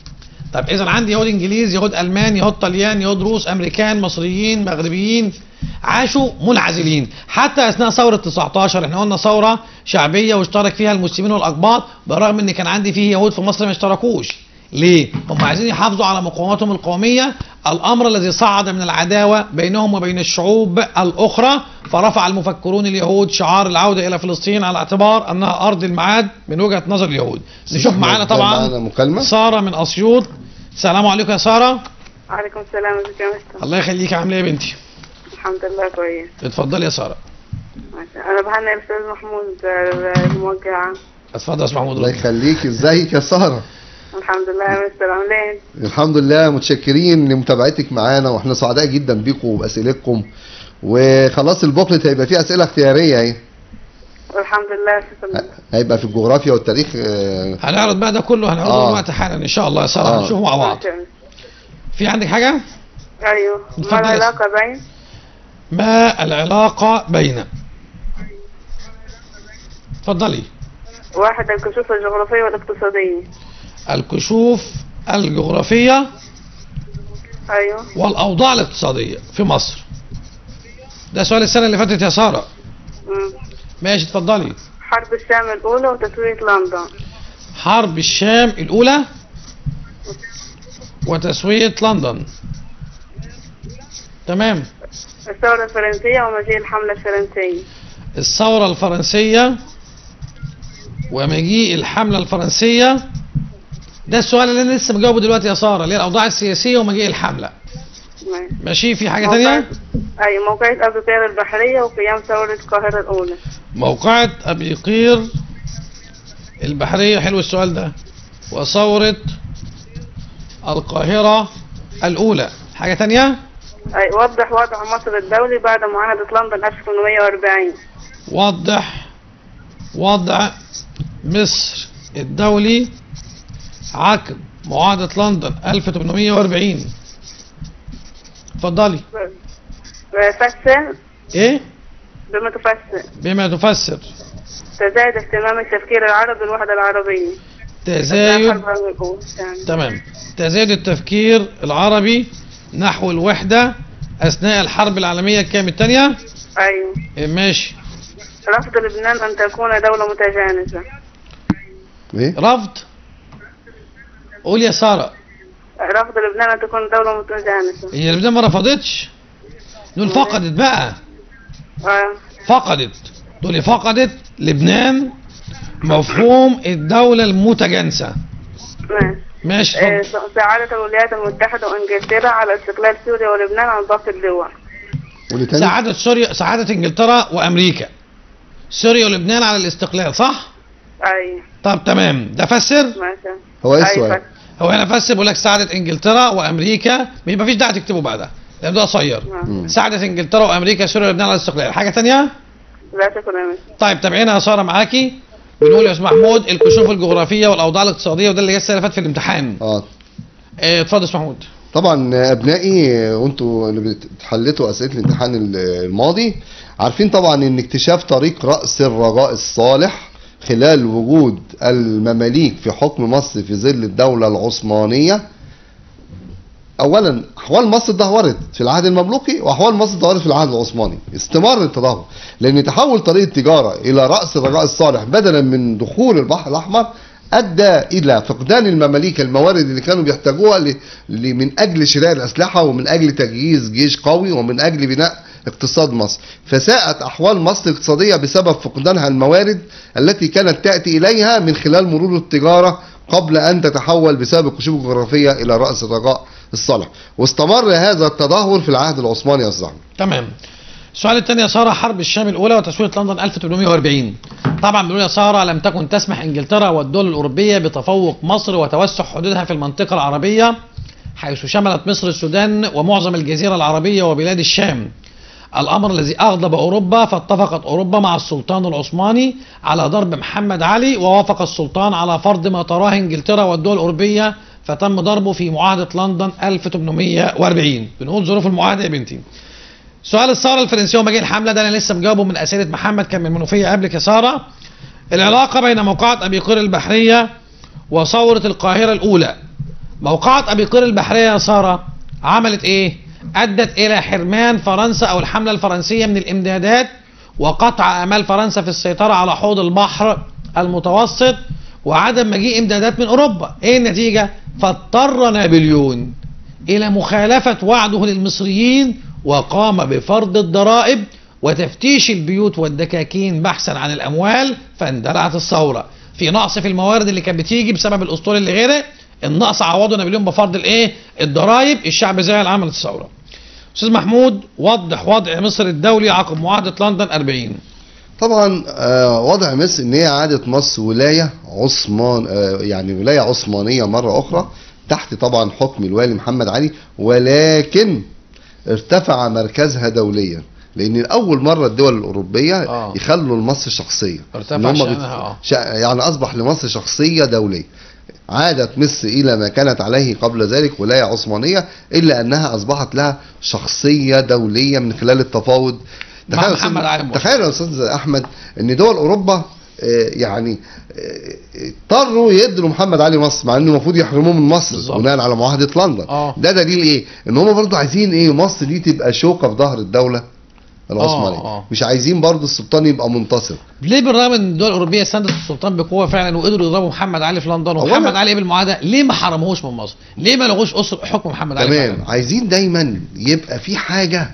طب اذا عندي يهود انجليز يهود المان يهود طليان يهود روس امريكان مصريين مغربيين عاشوا منعزلين حتى اثناء ثوره 19 احنا قلنا ثوره شعبيه واشترك فيها المسلمين والاقباط بالرغم ان كان عندي فيه يهود في مصر ما اشتركوش ليه؟ هم عايزين يحافظوا على مقوماتهم القوميه الامر الذي صعد من العداوه بينهم وبين الشعوب الاخرى فرفع المفكرون اليهود شعار العوده الى فلسطين على اعتبار انها ارض الميعاد من وجهه نظر اليهود. نشوف معانا طبعا معانا مكالمه ساره من اسيوط السلام عليكم يا ساره وعليكم السلام ازيك يا مستر الله يخليك عامله ايه يا بنتي الحمد لله كويس اتفضلي يا ساره ماشي. انا بهنئ الاستاذ محمود آه، الموجع اتفضل يا استاذ محمود الله رد. يخليك ازيك يا ساره الحمد لله يا مستر عاملين الحمد لله متشكرين لمتابعتك معانا واحنا سعداء جدا بيكم وباسئلتكم وخلاص البوكلت هيبقى فيه اسئله اختياريه اهي والحمد لله شكرا هيبقى في الجغرافيا والتاريخ آه، هنعرض بقى ده كله هنعرضه آه. دلوقتي حالا ان شاء الله يا ساره آه. هنشوفه مع بعض ماشي يا مستر. في عندك حاجه ايوه اتفضل ما يا العلاقة بين ما العلاقه بين اتفضلي واحد الكشوف الجغرافية والاقتصادية الكشوف الجغرافيه ايوه والاوضاع الاقتصاديه في مصر ده سؤال السنه اللي فاتت يا ساره مم. ماشي اتفضلي حرب الشام الأولى وتسوية لندن حرب الشام الاولى وتسويه لندن تمام الثورة الفرنسية ومجيء الحملة الفرنسية الثورة الفرنسية ومجيء الحملة الفرنسية ده السؤال اللي انا لسه مجاوبه دلوقتي يا سارة اللي هي الأوضاع السياسية ومجيء الحملة ماشي. ماشي في حاجة موقع- تانية أي موقعة أبو قير البحرية وقيام ثورة القاهرة الأولى موقعة أبي قير البحرية حلو السؤال ده وثورة القاهرة الأولى حاجة تانية أي وضح وضع مصر الدولي بعد معاهدة لندن 1840 وضح وضع مصر الدولي عقد معاهدة لندن 1840 اتفضلي فسر ايه بما تفسر بما تفسر تزايد اهتمام التفكير العربي بالوحدة العربية تزايد الحرب الأولى. يعني. تمام تزايد التفكير العربي نحو الوحدة أثناء الحرب العالمية الكام الثانية أيوه إيه، ماشي رفض لبنان أن تكون دولة متجانسة ايه رفض قول يا سارة رفض لبنان أن تكون دولة متجانسة هي لبنان ما رفضتش دول فقدت بقى آه. فقدت دول فقدت لبنان مفهوم الدولة المتجانسة ماشي ماشي آه، اتفضل. ساعدت الولايات المتحدة وإنجلترا على استقلال سوريا ولبنان عن باقي الدول قولي تاني ساعدت سوريا ساعدت انجلترا وامريكا سوريا ولبنان على الاستقلال صح؟ أي طب تمام ده فسر ماشي هو ايه أي السؤال فك- هو هنا فسر بيقول لك ساعدت انجلترا وامريكا ما فيش داعي تكتبه بعدها لان ده قصير مم. ساعدت انجلترا وامريكا سوريا ولبنان على الاستقلال حاجه تانية لا شكرا يا مستر طيب تابعينا يا ساره معاكي بنقول يا استاذ محمود الكشوف الجغرافيه والاوضاع الاقتصاديه وده اللي جه السنه اللي فاتت في الامتحان اه اه، اتفضل يا استاذ محمود طبعا ابنائي وانتوا اللي بتحلتوا اسئله الامتحان الماضي عارفين طبعا ان اكتشاف طريق راس الرجاء الصالح خلال وجود المماليك في حكم مصر في ظل الدوله العثمانيه اولا احوال مصر اتدهورت في العهد المملوكي واحوال مصر اتدهورت في العهد العثماني استمر التدهور لان تحول طريق التجاره الى راس الرجاء الصالح بدلا من دخول البحر الاحمر ادى الى فقدان المماليك الموارد اللي كانوا بيحتاجوها ل... ل... من اجل شراء الاسلحه ومن اجل تجهيز جيش قوي ومن اجل بناء اقتصاد مصر فساءت احوال مصر الاقتصاديه بسبب فقدانها الموارد التي كانت تاتي اليها من خلال مرور التجاره قبل ان تتحول بسبب الكشوف الجغرافيه الى راس الرجاء الصالح واستمر هذا التدهور في العهد العثماني يا استاذ أحمد. تمام السؤال الثاني يا ساره حرب الشام الاولى وتسويه لندن 1840 طبعا بنقول يا ساره لم تكن تسمح انجلترا والدول الاوروبيه بتفوق مصر وتوسع حدودها في المنطقه العربيه حيث شملت مصر السودان ومعظم الجزيره العربيه وبلاد الشام الامر الذي اغضب اوروبا فاتفقت اوروبا مع السلطان العثماني على ضرب محمد علي ووافق السلطان على فرض ما تراه انجلترا والدول الاوروبيه فتم ضربه في معاهده لندن 1840 بنقول ظروف المعاهده يا بنتي سؤال الثوره الفرنسيه ومجيء الحمله ده انا لسه مجاوبه من اسئله محمد كان من المنوفيه قبلك يا ساره العلاقه بين موقعه ابي قير البحريه وثوره القاهره الاولى موقعة أبي قير البحرية يا سارة عملت إيه؟ أدت إلى حرمان فرنسا أو الحملة الفرنسية من الإمدادات وقطع آمال فرنسا في السيطرة على حوض البحر المتوسط وعدم مجيء إمدادات من أوروبا إيه النتيجة؟ فاضطر نابليون إلى مخالفة وعده للمصريين وقام بفرض الضرائب وتفتيش البيوت والدكاكين بحثا عن الأموال فاندلعت الثورة في نقص في الموارد اللي كانت بتيجي بسبب الأسطول اللي غرق النقص عوضه نابليون بفرض الايه الضرائب الشعب زعل عملت الثوره استاذ محمود وضح وضع مصر الدولي عقب معاهده لندن 40 طبعا آه، وضع مصر ان هي عادت مصر ولايه عثمان آه، يعني ولايه عثمانيه مره اخرى تحت طبعا حكم الوالي محمد علي ولكن ارتفع مركزها دوليا لان الاول مره الدول الاوروبيه آه. يخلوا لمصر شخصيه ارتفع إن هم شأنها، بت- آه. شا- يعني اصبح لمصر شخصيه دوليه عادت مصر الى ما كانت عليه قبل ذلك ولايه عثمانيه الا انها اصبحت لها شخصيه دوليه من خلال التفاوض مع تخيل يا محمد أستاذ- علي مرسي. تخيل يا استاذ احمد ان دول اوروبا آه، يعني آه، اضطروا يدوا محمد علي مصر مع انه المفروض يحرموه من مصر بالظبط. بناء على معاهده لندن آه. ده دليل ايه ان هم برضو عايزين ايه مصر دي تبقى شوكه في ظهر الدوله العثمانيه آه، آه. مش عايزين برضو السلطان يبقى منتصر ليه بالرغم ان الدول الاوروبيه ساندت السلطان بقوه فعلا وقدروا يضربوا محمد علي في لندن أولاً- ومحمد علي بالمعاهده ليه ما حرموهوش من مصر؟ ليه ما لغوش اسر حكم محمد علي تمام فعلاً؟ عايزين دايما يبقى في حاجه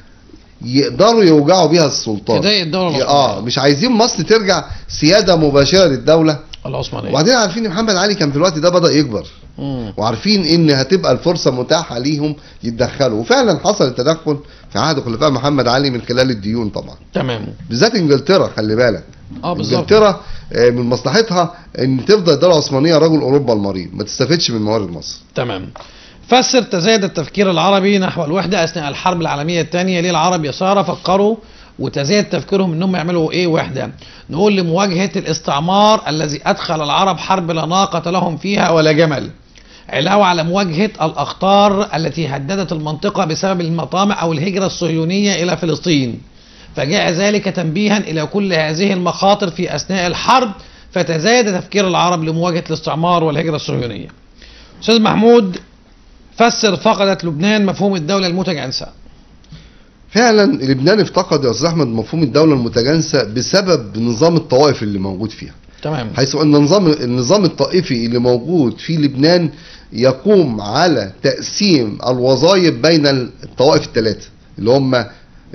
يقدروا يوجعوا بيها السلطان تضايق الدولة اه العثمانية. مش عايزين مصر ترجع سياده مباشره للدوله العثمانيه وبعدين عارفين ان محمد علي كان في الوقت ده بدا يكبر مم. وعارفين ان هتبقى الفرصه متاحه ليهم يتدخلوا وفعلا حصل التدخل في عهد خلفاء محمد علي من خلال الديون طبعا تمام بالذات انجلترا خلي بالك اه بالظبط انجلترا آه، من مصلحتها ان تفضل الدوله العثمانيه رجل اوروبا المريض ما تستفدش من موارد مصر تمام فسر تزايد التفكير العربي نحو الوحده اثناء الحرب العالميه الثانيه ليه العرب يا ساره فكروا وتزايد تفكيرهم انهم يعملوا ايه وحده نقول لمواجهه الاستعمار الذي ادخل العرب حرب لا ناقه لهم فيها ولا جمل علاوه على مواجهه الاخطار التي هددت المنطقه بسبب المطامع او الهجره الصهيونيه الى فلسطين فجاء ذلك تنبيها الى كل هذه المخاطر في اثناء الحرب فتزايد تفكير العرب لمواجهه الاستعمار والهجره الصهيونيه استاذ محمود فسر فقدت لبنان مفهوم الدولة المتجانسة فعلا لبنان افتقد يا استاذ احمد مفهوم الدوله المتجانسه بسبب نظام الطوائف اللي موجود فيها تمام حيث ان النظام النظام الطائفي اللي موجود في لبنان يقوم على تقسيم الوظائف بين الطوائف الثلاثه اللي هم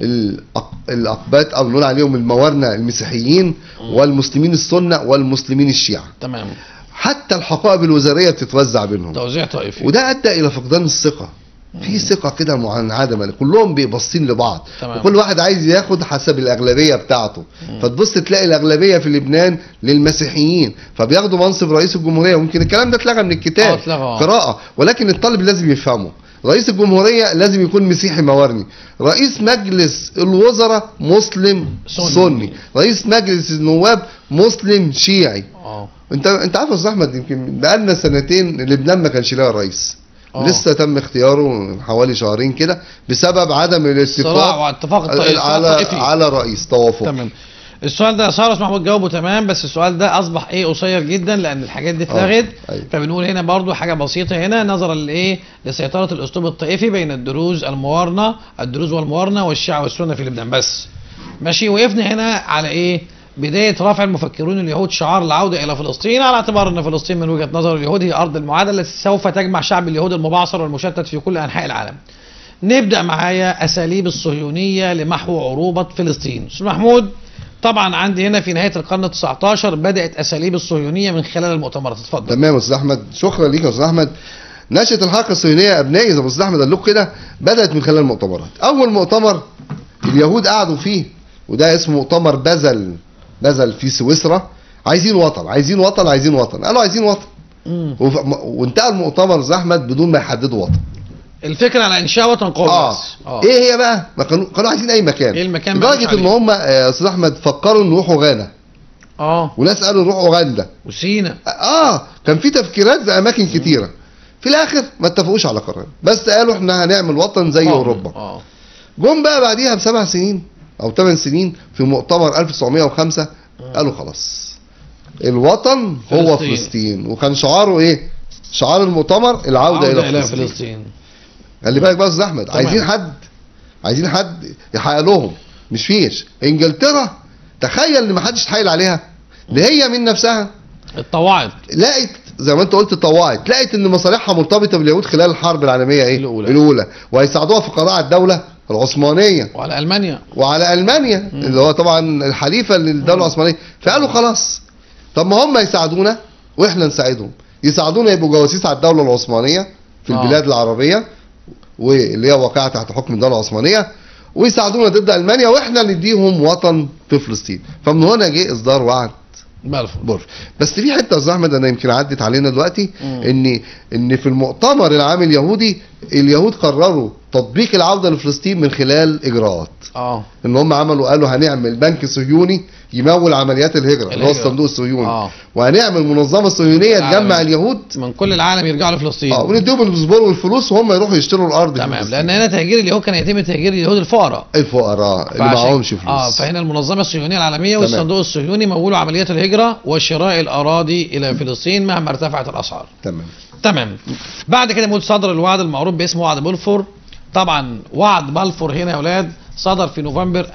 الأق- الاقباط او نقول عليهم الموارنه المسيحيين والمسلمين السنه والمسلمين الشيعه تمام حتى الحقائب الوزاريه بتتوزع بينهم توزيع طائفي وده ادى الى فقدان الثقه في ثقه كده منعدمه كلهم باصين لبعض تمام. وكل واحد عايز ياخد حسب الاغلبيه بتاعته فتبص تلاقي الاغلبيه في لبنان للمسيحيين فبياخدوا منصب رئيس الجمهوريه وممكن الكلام ده اتلغى من آه، الكتاب اتلغى، آه. قراءه ولكن الطالب لازم يفهمه رئيس الجمهوريه لازم يكون مسيحي موارني رئيس مجلس الوزراء مسلم سني. سني, رئيس مجلس النواب مسلم شيعي اه انت انت عارف يا استاذ احمد يمكن بقالنا سنتين لبنان ما كانش لها رئيس آه. لسه تم اختياره من حوالي شهرين كده بسبب عدم صراع الاتفاق واتفاق الطائفي على الطائفي. على رئيس توافق تمام السؤال ده يا سارة محمود جاوبه تمام بس السؤال ده اصبح ايه قصير جدا لان الحاجات دي اتلغت أيوة. فبنقول هنا برضو حاجه بسيطه هنا نظرا لايه لسيطره الاسلوب الطائفي بين الدروز الموارنه الدروز والموارنه والشيعه والسنه في لبنان بس ماشي وقفنا هنا على ايه بداية رفع المفكرون اليهود شعار العودة إلى فلسطين على اعتبار أن فلسطين من وجهة نظر اليهود هي أرض المعادلة التي سوف تجمع شعب اليهود المبعثر والمشتت في كل أنحاء العالم. نبدأ معايا أساليب الصهيونية لمحو عروبة فلسطين. أستاذ محمود طبعا عندي هنا في نهاية القرن ال 19 بدأت أساليب الصهيونية من خلال المؤتمرات اتفضل. تمام يا استاذ احمد شكرا ليك يا استاذ احمد نشأة الحركة الصهيونية يا ابنائي زي ما استاذ احمد قال لكم كده بدأت من خلال المؤتمرات اول مؤتمر اليهود قعدوا فيه وده اسمه مؤتمر بازل بازل في سويسرا عايزين وطن عايزين وطن عايزين وطن قالوا عايزين وطن مم. وف- وانتهى المؤتمر يا استاذ احمد بدون ما يحددوا وطن الفكرة على إنشاء وطن قومي اه بس. اه ايه هي بقى ما كانوا كانوا عايزين اي مكان إيه المكان بقى مش لدرجه ان عليه؟ هم آه، يا استاذ احمد فكروا ان يروحوا غانا اه وناس قالوا نروح اوغندا وسينا اه كان في تفكيرات في اماكن كتيره في الاخر ما اتفقوش على قرار بس قالوا احنا هنعمل وطن زي آه. اوروبا اه جم بقى بعديها بسبع سنين او ثمان سنين في مؤتمر 1905 قالوا خلاص الوطن هو فلسطين. فلسطين وكان شعاره ايه شعار المؤتمر العوده عودة الى فلسطين فلسطين خلي بالك بقى يا استاذ احمد تمام. عايزين حد عايزين حد يحقق لهم مش فيش انجلترا تخيل ان ما حدش اتحايل عليها ده هي من نفسها اتطوعت لقت زي ما انت قلت طوعت لقت ان مصالحها مرتبطه باليهود خلال الحرب العالميه ايه الأولى. الاولى وهيساعدوها في قراءه الدوله العثمانيه وعلى ألمانيا وعلى المانيا اللي هو طبعا الحليفه للدوله العثمانيه فقالوا خلاص طب ما هم يساعدونا واحنا نساعدهم يساعدونا يبقوا جواسيس على الدوله العثمانيه في آه. البلاد العربيه واللي هي واقعه تحت حكم الدوله العثمانيه ويساعدونا ضد المانيا واحنا نديهم وطن في فلسطين فمن هنا جه اصدار وعد بلفور بورف بس في حته يا استاذ احمد انا يمكن عدت علينا دلوقتي مم. ان ان في المؤتمر العام اليهودي اليهود قرروا تطبيق العوده لفلسطين من خلال اجراءات اه ان هم عملوا قالوا هنعمل بنك صهيوني يمول عمليات الهجره اللي هو الهجرة. الصندوق الصهيوني اه وهنعمل منظمه صهيونيه العالمية. تجمع اليهود من كل العالم يرجعوا لفلسطين اه ونديهم الباسبور والفلوس وهم يروحوا يشتروا الارض في تمام فلسطين. لان هنا تهجير اليهود كان يتم تهجير اليهود الفقراء الفقراء اللي فعشان- معهمش فلوس اه فهنا المنظمه الصهيونيه العالميه تمام. والصندوق الصهيوني مولوا عمليات الهجره وشراء الاراضي الى فلسطين مهما ارتفعت الاسعار تمام تمام بعد كده موت صدر الوعد المعروف باسم وعد بلفور طبعا وعد بلفور هنا يا اولاد صدر في نوفمبر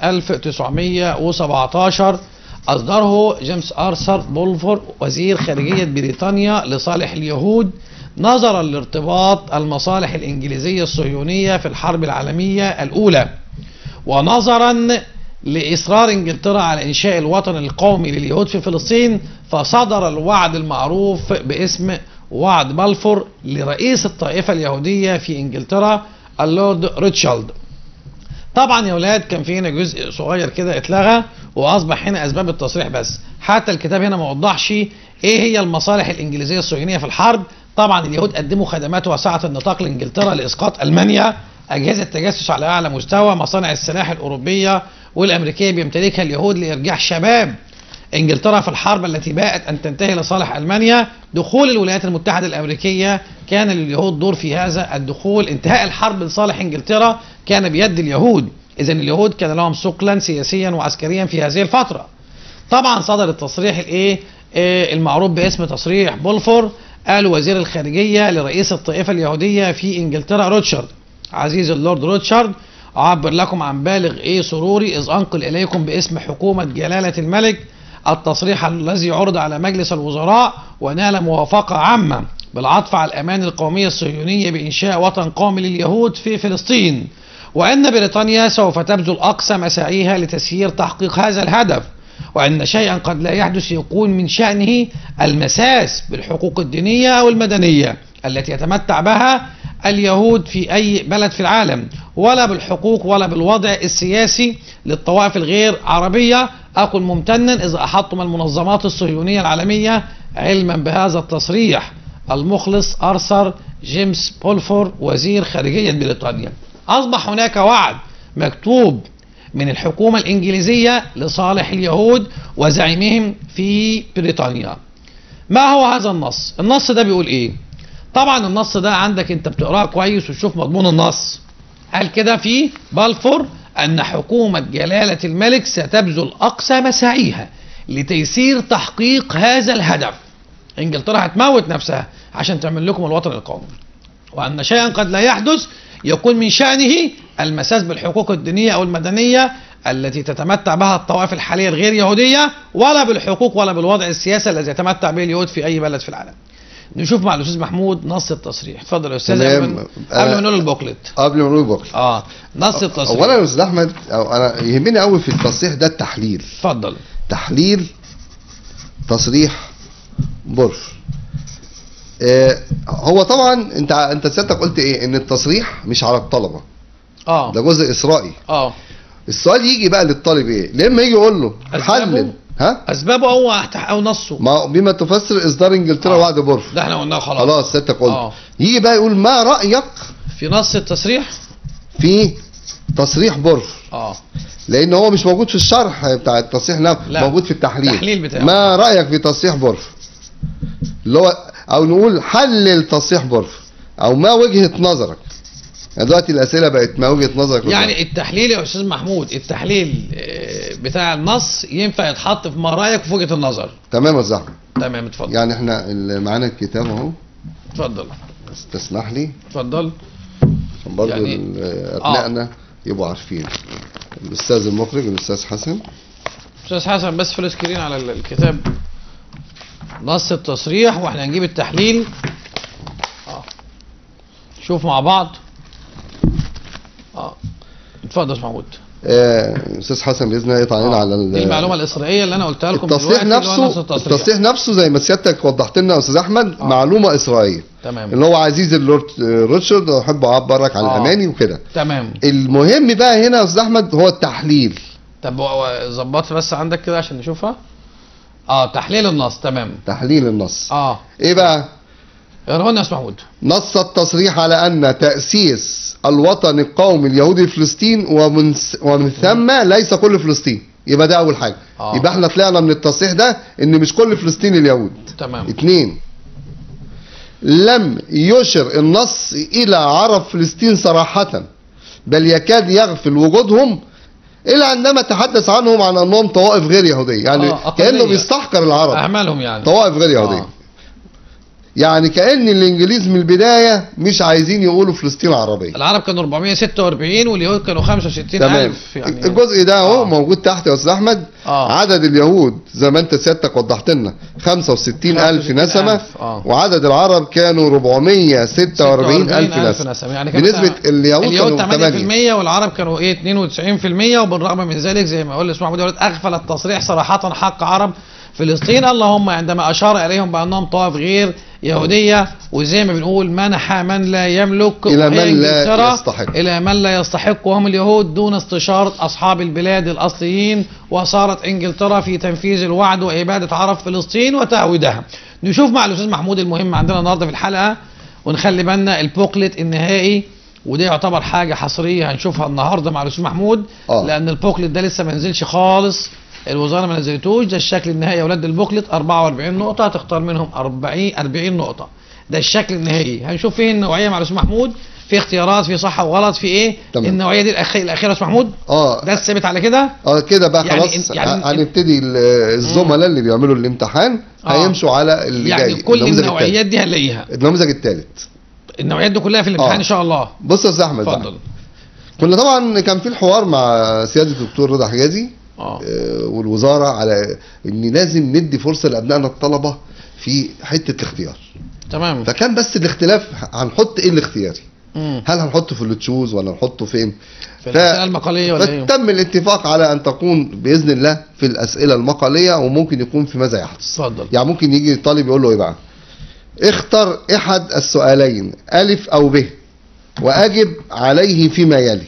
1917 اصدره جيمس ارثر بولفور وزير خارجيه بريطانيا لصالح اليهود نظرا لارتباط المصالح الانجليزيه الصهيونيه في الحرب العالميه الاولى ونظرا لاصرار انجلترا على انشاء الوطن القومي لليهود في فلسطين فصدر الوعد المعروف باسم وعد بلفور لرئيس الطائفه اليهوديه في انجلترا اللورد ريتشارد طبعا يا ولاد كان في هنا جزء صغير كده اتلغى واصبح هنا اسباب التصريح بس حتى الكتاب هنا ما وضحش ايه هي المصالح الانجليزيه الصهيونيه في الحرب طبعا اليهود قدموا خدمات واسعه النطاق لانجلترا لاسقاط المانيا اجهزه تجسس على اعلى مستوى مصانع السلاح الاوروبيه والامريكيه بيمتلكها اليهود لارجاع شباب انجلترا في الحرب التي باءت ان تنتهي لصالح المانيا دخول الولايات المتحده الامريكيه كان لليهود دور في هذا الدخول انتهاء الحرب لصالح انجلترا كان بيد اليهود اذا اليهود كان لهم ثقلا سياسيا وعسكريا في هذه الفتره طبعا صدر التصريح الايه آه، المعروف باسم تصريح بولفور قال وزير الخارجيه لرئيس الطائفه اليهوديه في انجلترا روتشارد عزيز اللورد روتشارد أعبر لكم عن بالغ إيه سروري إذ أنقل إليكم باسم حكومة جلالة الملك التصريح الذي عرض على مجلس الوزراء ونال موافقة عامة بالعطف على الأمان القومية الصهيونية بإنشاء وطن قومي لليهود في فلسطين وأن بريطانيا سوف تبذل أقصى مساعيها لتسيير تحقيق هذا الهدف وأن شيئا قد لا يحدث يكون من شأنه المساس بالحقوق الدينية أو المدنية التي يتمتع بها اليهود في أي بلد في العالم ولا بالحقوق ولا بالوضع السياسي للطوائف الغير عربية أكن ممتنا إذا أحطم المنظمات الصهيونية العالمية علما بهذا التصريح المخلص أرثر جيمس بولفور وزير خارجية بريطانيا أصبح هناك وعد مكتوب من الحكومة الإنجليزية لصالح اليهود وزعيمهم في بريطانيا ما هو هذا النص النص ده بيقول ايه طبعا النص ده عندك انت بتقراه كويس وتشوف مضمون النص قال كده في بلفور ان حكومة جلالة الملك ستبذل اقصى مساعيها لتيسير تحقيق هذا الهدف انجلترا هتموت نفسها عشان تعمل لكم الوطن القومي وأن شيئا قد لا يحدث يكون من شأنه المساس بالحقوق الدينية أو المدنية التي تتمتع بها الطوائف الحالية الغير يهودية ولا بالحقوق ولا بالوضع السياسي الذي يتمتع به اليهود في أي بلد في العالم نشوف مع الأستاذ محمود نص التصريح اتفضل يا أستاذ تمام. قبل ما- قبل ما نقول البوكلت قبل ما نقول بكره اه نص التصريح اولا يا استاذ احمد أو انا يهمني قوي في التصريح ده التحليل اتفضل تحليل تصريح بورف آه هو طبعا انت انت سيادتك قلت ايه ان التصريح مش على الطلبه اه ده جزء اسرائي اه السؤال يجي بقى للطالب ايه لما يجي يقول له أسبابه؟ حلل ها أسبابه أو أو نصه ما بما تفسر اصدار انجلترا آه. وعد بورف ده احنا قلناه خلاص خلاص سيادتك قلت آه. يجي بقى يقول ما رايك في نص التصريح في تصريح بورف اه لان هو مش موجود في الشرح بتاع التصريح لا, لا. موجود في التحليل التحليل بتاعه. ما رايك في تصريح بورف اللي هو او نقول حلل تصريح بورف او ما وجهه نظرك يعني دلوقتي الاسئله بقت ما وجهه نظرك يعني التحليل يا استاذ محمود التحليل آه، بتاع النص ينفع يتحط في ما رايك وفي وجهه النظر تمام يا أستاذ أحمد. تمام اتفضل يعني احنا اللي معانا الكتاب اهو اتفضل بس تسمح لي اتفضل عشان برضه يعني- ال- ابنائنا يبقوا عارفين الاستاذ المخرج الاستاذ حسن استاذ حسن بس في السكرين على ال- الكتاب نص التصريح واحنا هنجيب التحليل اه شوف مع بعض اه اتفضل يا أستاذ محمود آه، استاذ حسن باذن الله يقطع علينا على ال- دي المعلومه الاسرائيليه اللي انا قلتها لكم التصريح دلوقتي اللي هو نفسه نفس التصريح. التصريح نفسه زي ما سيادتك وضحت لنا يا استاذ احمد آه. معلومه اسرائيليه تمام اللي هو عزيز اللورد آه، روتشارد احب اعبرك عن آه. الاماني وكده تمام المهم بقى هنا يا استاذ احمد هو التحليل طب و- ظبطت بس عندك كده عشان نشوفها اه تحليل النص تمام تحليل النص اه ايه بقى اقراه لنا يا استاذ محمود نص التصريح على ان تاسيس الوطن القومي اليهودي في فلسطين ومن ومن ثم ليس كل فلسطين يبقى ده اول حاجه آه. يبقى احنا طلعنا من التصريح ده ان مش كل فلسطين اليهود تمام اتنين لم يشر النص الى عرب فلسطين صراحة بل يكاد يغفل وجودهم الا عندما تحدث عنهم عن انهم طوائف غير يهودية يعني آه، أقلية. كأنه بيستحقر العرب اعمالهم يعني طوائف غير يهودية آه. يعني كأن الانجليز من البداية مش عايزين يقولوا فلسطين عربية العرب كانوا 446 واليهود كانوا 65 تمام ألف يعني الجزء ده اهو آه. موجود تحت يا استاذ احمد آه. عدد اليهود زي ما انت سيادتك وضحت لنا 65 الف 65,000 نسمه آه. وعدد العرب كانوا 446 الف نسمه نسمة يعني كان بنسبه مثلا اليهود اليهود كانوا 8% 8 والعرب كانوا ايه 92% وبالرغم من ذلك زي ما قال اسمه محمود دولت اغفل التصريح صراحة حق عرب فلسطين اللهم عندما اشار اليهم بانهم طوائف غير يهودية وزي ما بنقول منح من لا يملك إلى وهي من لا إنجلترا يستحق. الى من لا يستحق وهم اليهود دون استشارة اصحاب البلاد الاصليين وصارت انجلترا في تنفيذ الوعد وابادة عرب فلسطين وتهويدها نشوف مع الاستاذ محمود المهم عندنا النهارده في الحلقة ونخلي بالنا البوكلت النهائي ودي يعتبر حاجة حصرية هنشوفها النهارده مع الاستاذ محمود آه. لان البوكلت ده لسه ما نزلش خالص الوزاره ما نزلتوش ده الشكل النهائي يا اولاد البوكلت 44 نقطه هتختار منهم 40 40 نقطه ده الشكل النهائي هنشوف فيه النوعيه مع الاستاذ محمود في اختيارات في صح وغلط في ايه تمام. النوعيه دي الأخ... الاخيره يا استاذ محمود اه ده الثابت على كده اه كده بقى يعني خلاص إن- يعني إن- هنبتدي ال- الزملاء اللي بيعملوا الامتحان آه. هيمشوا على اللي يعني جاي كل النموذج النوعيات التالت. دي هنلاقيها النموذج الثالث النوعيات دي كلها في الامتحان آه. ان شاء الله بص يا استاذ احمد بقى. اتفضل كنا طبعا كان في الحوار مع سياده الدكتور رضا حجازي اه آه، والوزاره على ان لازم ندي فرصه لابنائنا الطلبه في حته الاختيار تمام فكان بس الاختلاف هنحط ايه الاختياري مم. هل هنحطه في التشوز ولا نحطه فين في الاسئله المقاليه ولا ايه فتم الاتفاق على ان تكون باذن الله في الاسئله المقاليه وممكن يكون في ماذا يحدث اتفضل يعني ممكن يجي طالب يقول له ايه بقى اختر احد السؤالين الف او ب واجب عليه فيما يلي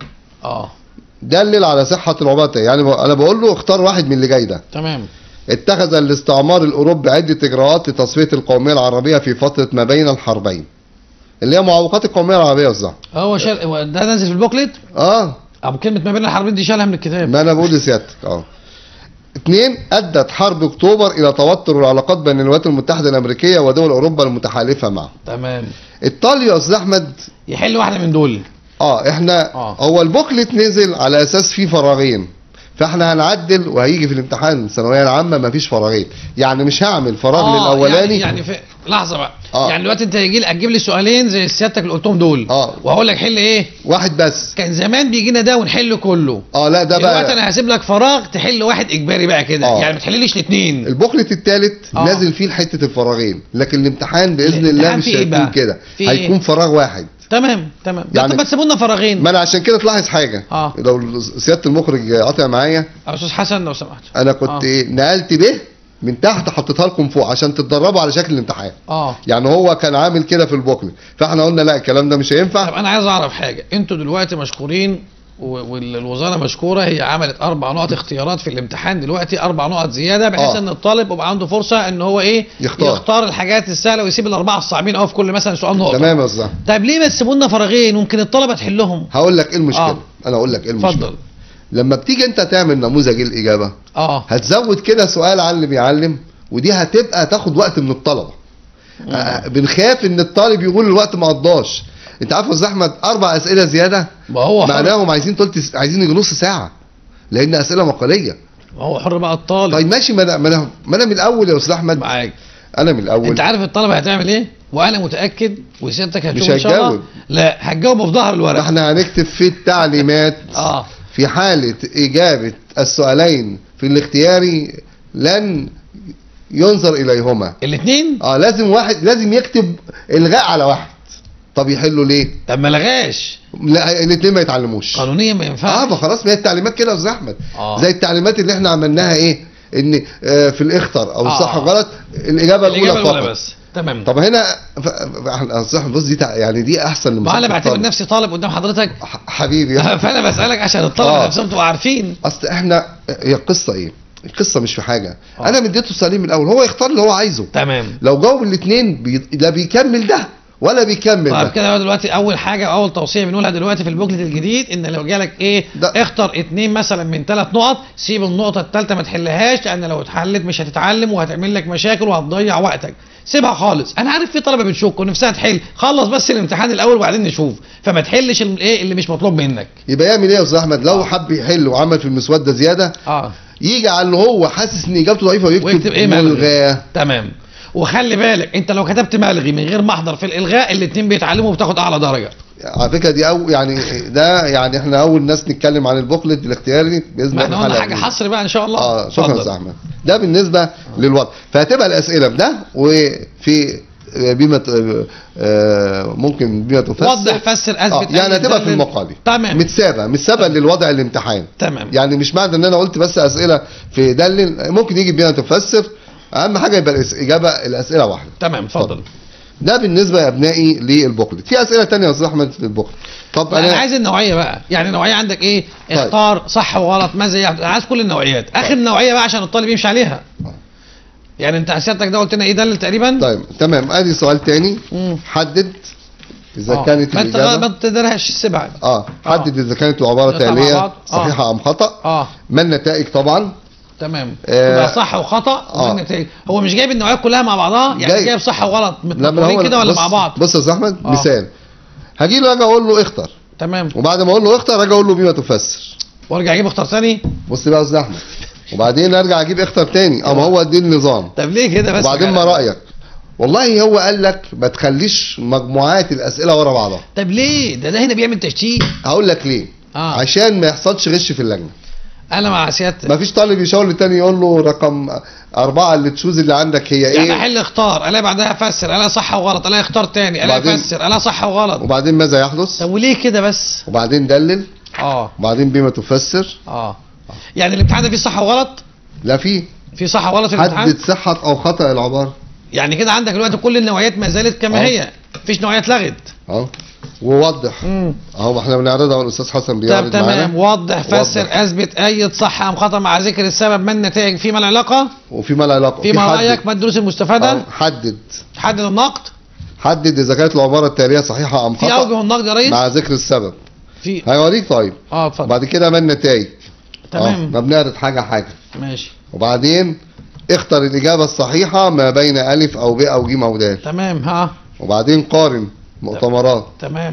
اه دلل على صحه العبادة يعني ب- انا بقول له اختار واحد من اللي جاي ده تمام اتخذ الاستعمار الاوروبي عده اجراءات لتصفيه القوميه العربيه في فتره ما بين الحربين اللي هي معوقات القوميه العربيه يا أستاذ. هو شال هو ده نازل في البوكلت اه ابو كلمه ما بين الحربين دي شالها من الكتاب ما انا بقول لسيادتك اه اثنين ادت حرب اكتوبر الى توتر العلاقات بين الولايات المتحده الامريكيه ودول اوروبا المتحالفه معه تمام الطالي يا استاذ احمد يحل واحده من دول اه احنا آه. هو البوكلت نزل على اساس فيه فراغين فاحنا هنعدل وهيجي في الامتحان الثانويه العامه مفيش فراغين يعني مش هعمل فراغ آه، للاولاني يعني, يعني في لحظه بقى آه. يعني دلوقتي انت هيجي هتجيب لي سؤالين زي سيادتك اللي قلتهم دول آه. وهقول لك حل ايه واحد بس كان زمان بيجينا ده ونحل كله اه لا ده دلوقتي بقى انا هسيب لك فراغ تحل واحد اجباري بقى كده آه. يعني ما تحلليش الاثنين البوكلت الثالث آه. نازل فيه حته الفراغين لكن الامتحان باذن الله الامتحان مش فيه إيه هيكون بقى؟ كده فيه إيه؟ هيكون فراغ واحد تمام تمام يعني- يعني ما تسيبوا لنا فراغين ما انا عشان كده تلاحظ حاجه آه. لو سياده المخرج قاطع معايا يا استاذ حسن لو سمحت انا كنت آه. إيه نقلت ب من تحت حطيتها لكم فوق عشان تتدربوا على شكل الامتحان اه يعني هو كان عامل كده في البوكلت فاحنا قلنا لا الكلام ده مش طب هينفع انا عايز اعرف حاجه انتوا دلوقتي مشكورين و- والوزاره مشكوره هي عملت اربع نقط اختيارات في الامتحان دلوقتي اربع نقط زياده بحيث آه. ان الطالب يبقى عنده فرصه ان هو ايه يختار. يختار الحاجات السهله ويسيب الاربعه الصعبين او في كل مثلا سؤال نقطه تمام يا استاذ طيب ليه ما تسيبوا لنا فراغين ممكن الطلبه تحلهم هقول لك ايه المشكله آه. انا اقول لك ايه المشكله اتفضل لما بتيجي انت تعمل نموذج الاجابه اه هتزود كده سؤال على اللي بيعلم ودي هتبقى تاخد وقت من الطلبه آه بنخاف ان الطالب يقول الوقت ما قضاش انت عارف يا استاذ احمد اربع اسئله زياده ما هو حر معناهم عايزين تلت عايزين يجي نص ساعه لان اسئله مقاليه ما هو حر بقى الطالب طيب ماشي ما انا ما انا ما أنا من الاول يا استاذ احمد معاك انا من الاول انت عارف الطلبه هتعمل ايه وانا متاكد وسيادتك هتشوف مش ان شاء الله هتجاوب. لا هتجاوب في ظهر الورق احنا هنكتب في التعليمات اه في حالة إجابة السؤالين في الاختياري لن ينظر إليهما الاثنين اه لازم واحد لازم يكتب إلغاء على واحد طب يحلوا ليه طب ما لغاش لا الاثنين ما يتعلموش قانونيا ما اه ينفعش ما خلاص ما هي التعليمات كده يا استاذ احمد آه. زي التعليمات اللي احنا عملناها ايه ان آه في الاخطر او آه. الصح غلط الاجابه الاجابه الاولى الاولى فقط بس تمام طب هنا ف- ف- احنا أصل إحنا بص دي تع- يعني دي احسن ما انا لمصلحة بعتبر الطالب. نفسي طالب قدام حضرتك ح- حبيبي فانا بسالك عشان الطلبه آه. نفسهم تبقوا عارفين اصل احنا هي القصه ايه القصه مش في حاجه آه. انا مديته سليم الاول هو يختار اللي هو عايزه تمام لو جاوب الاثنين بي... لا بيكمل ده ولا بيكمل طيب ده كده بقى دلوقتي اول حاجه اول توصيه بنقولها دلوقتي في البوكلت الجديد ان لو جالك ايه ده- اختر اتنين مثلا من ثلاث نقط سيب النقطه الثالثه ما تحلهاش لان لو اتحلت مش هتتعلم وهتعمل لك مشاكل وهتضيع وقتك سيبها خالص انا عارف في طلبه بتشك ونفسها تحل خلص بس الامتحان الاول وبعدين نشوف فما تحلش الايه اللي مش مطلوب منك يبقى يعمل ايه يا استاذ احمد لو حب يحل وعمل في المسوده زياده اه يجي على اللي هو حاسس ان اجابته ضعيفه ويكتب, ويكتب ايه ملغي ملغاه تمام وخلي بالك انت لو كتبت ملغي من غير محضر في الالغاء الاثنين بيتعلموا وبتاخد اعلى درجه على فكره دي أو يعني ده يعني احنا اول ناس نتكلم عن البوكلت الاختياري باذن ما الله احنا قلنا الحلقة حاجه دي. حصر بقى ان شاء الله اه شكرا يا اتفضل. استاذ احمد ده بالنسبه للوضع فهتبقى الاسئله بده وفي بما آه، ممكن بما تفسر وضح فسر اثبت آه يعني أي هتبقى في دلل. المقالي تمام متسابه متسابه للوضع الامتحان تمام يعني مش معنى ان انا قلت بس اسئله في دلل ممكن يجي بما تفسر اهم حاجه يبقى الاجابه الاسئله واحده تمام اتفضل ده بالنسبه يا ابنائي للبوكلت في اسئله تانية يا استاذ احمد في البوكلت طب انا انا عايز النوعيه بقى يعني النوعيه عندك ايه طيب. اختار صح وغلط ماذا يحدث انا عايز كل النوعيات اخر نوعيه بقى عشان الطالب يمشي عليها آه. يعني انت سيادتك ده قلت لنا ايه دلل تقريبا طيب تمام ادي سؤال تاني مم. حدد اذا آه. كانت ما انت ما الاجابه تقدرش سبعه اه حدد اذا كانت العباره نقطع مع التاليه بعض. آه. صحيحه ام خطا اه ما النتائج طبعا تمام آه. يبقى صح وخطا آه. والنتائج هو مش جايب النوعيات كلها مع بعضها يعني جايب. جايب صح وغلط لا ما متنقلين هو كده ولا بص- مع بعض بص يا استاذ احمد آه. مثال هجي له اجي اقول له اختر تمام وبعد ما اقول له اختر اجي اقول له بما تفسر وارجع اجيب اختار ثاني بص بقى يا استاذ احمد وبعدين ارجع اجيب اختر تاني اما هو دي النظام طب ليه كده بس وبعدين ما رايك والله هو قال لك ما تخليش مجموعات الاسئله ورا بعضها طب ليه ده ده هنا بيعمل تشتيت هقول لك ليه اه عشان ما يحصلش غش في اللجنه انا مع سيادتك ما فيش طالب يشاور للتاني يقول له رقم أربعة اللي تشوز اللي عندك هي يعني إيه احل اختار الاقي بعدها افسر الاقي صح وغلط الاقي اختار تاني الاقي وبعدين- افسر الاقي صح وغلط وبعدين ماذا يحدث طب وليه كده بس وبعدين دلل اه وبعدين بما تفسر اه يعني الامتحان ده فيه صح وغلط لا في في صح وغلط في الامتحان حدد صحة أو خطأ العبارة يعني كده عندك دلوقتي كل النوعيات ما زالت كما آه. هي مفيش نوعيات لغت أهو ووضح امم أهو احنا بنعرضها والأستاذ حسن طب بيعرض تمام معانا وضح فسر وضح. اثبت ايد صح ام خطا مع ذكر السبب ما النتائج في ما العلاقه وفي ما لا علاقة في ما حدد. رايك ما الدروس المستفاده أهو، حدد حدد النقد حدد إذا كانت العبارة التالية صحيحة أم في خطأ اوجه النقد يا ريس مع ذكر السبب في هيوريك طيب اه اتفضل وبعد كده ما النتائج تمام ما بنعرض حاجة حاجة ماشي وبعدين اختر الإجابة الصحيحة ما بين ألف أو ب أو ج أو د تمام ها وبعدين قارن مؤتمرات تمام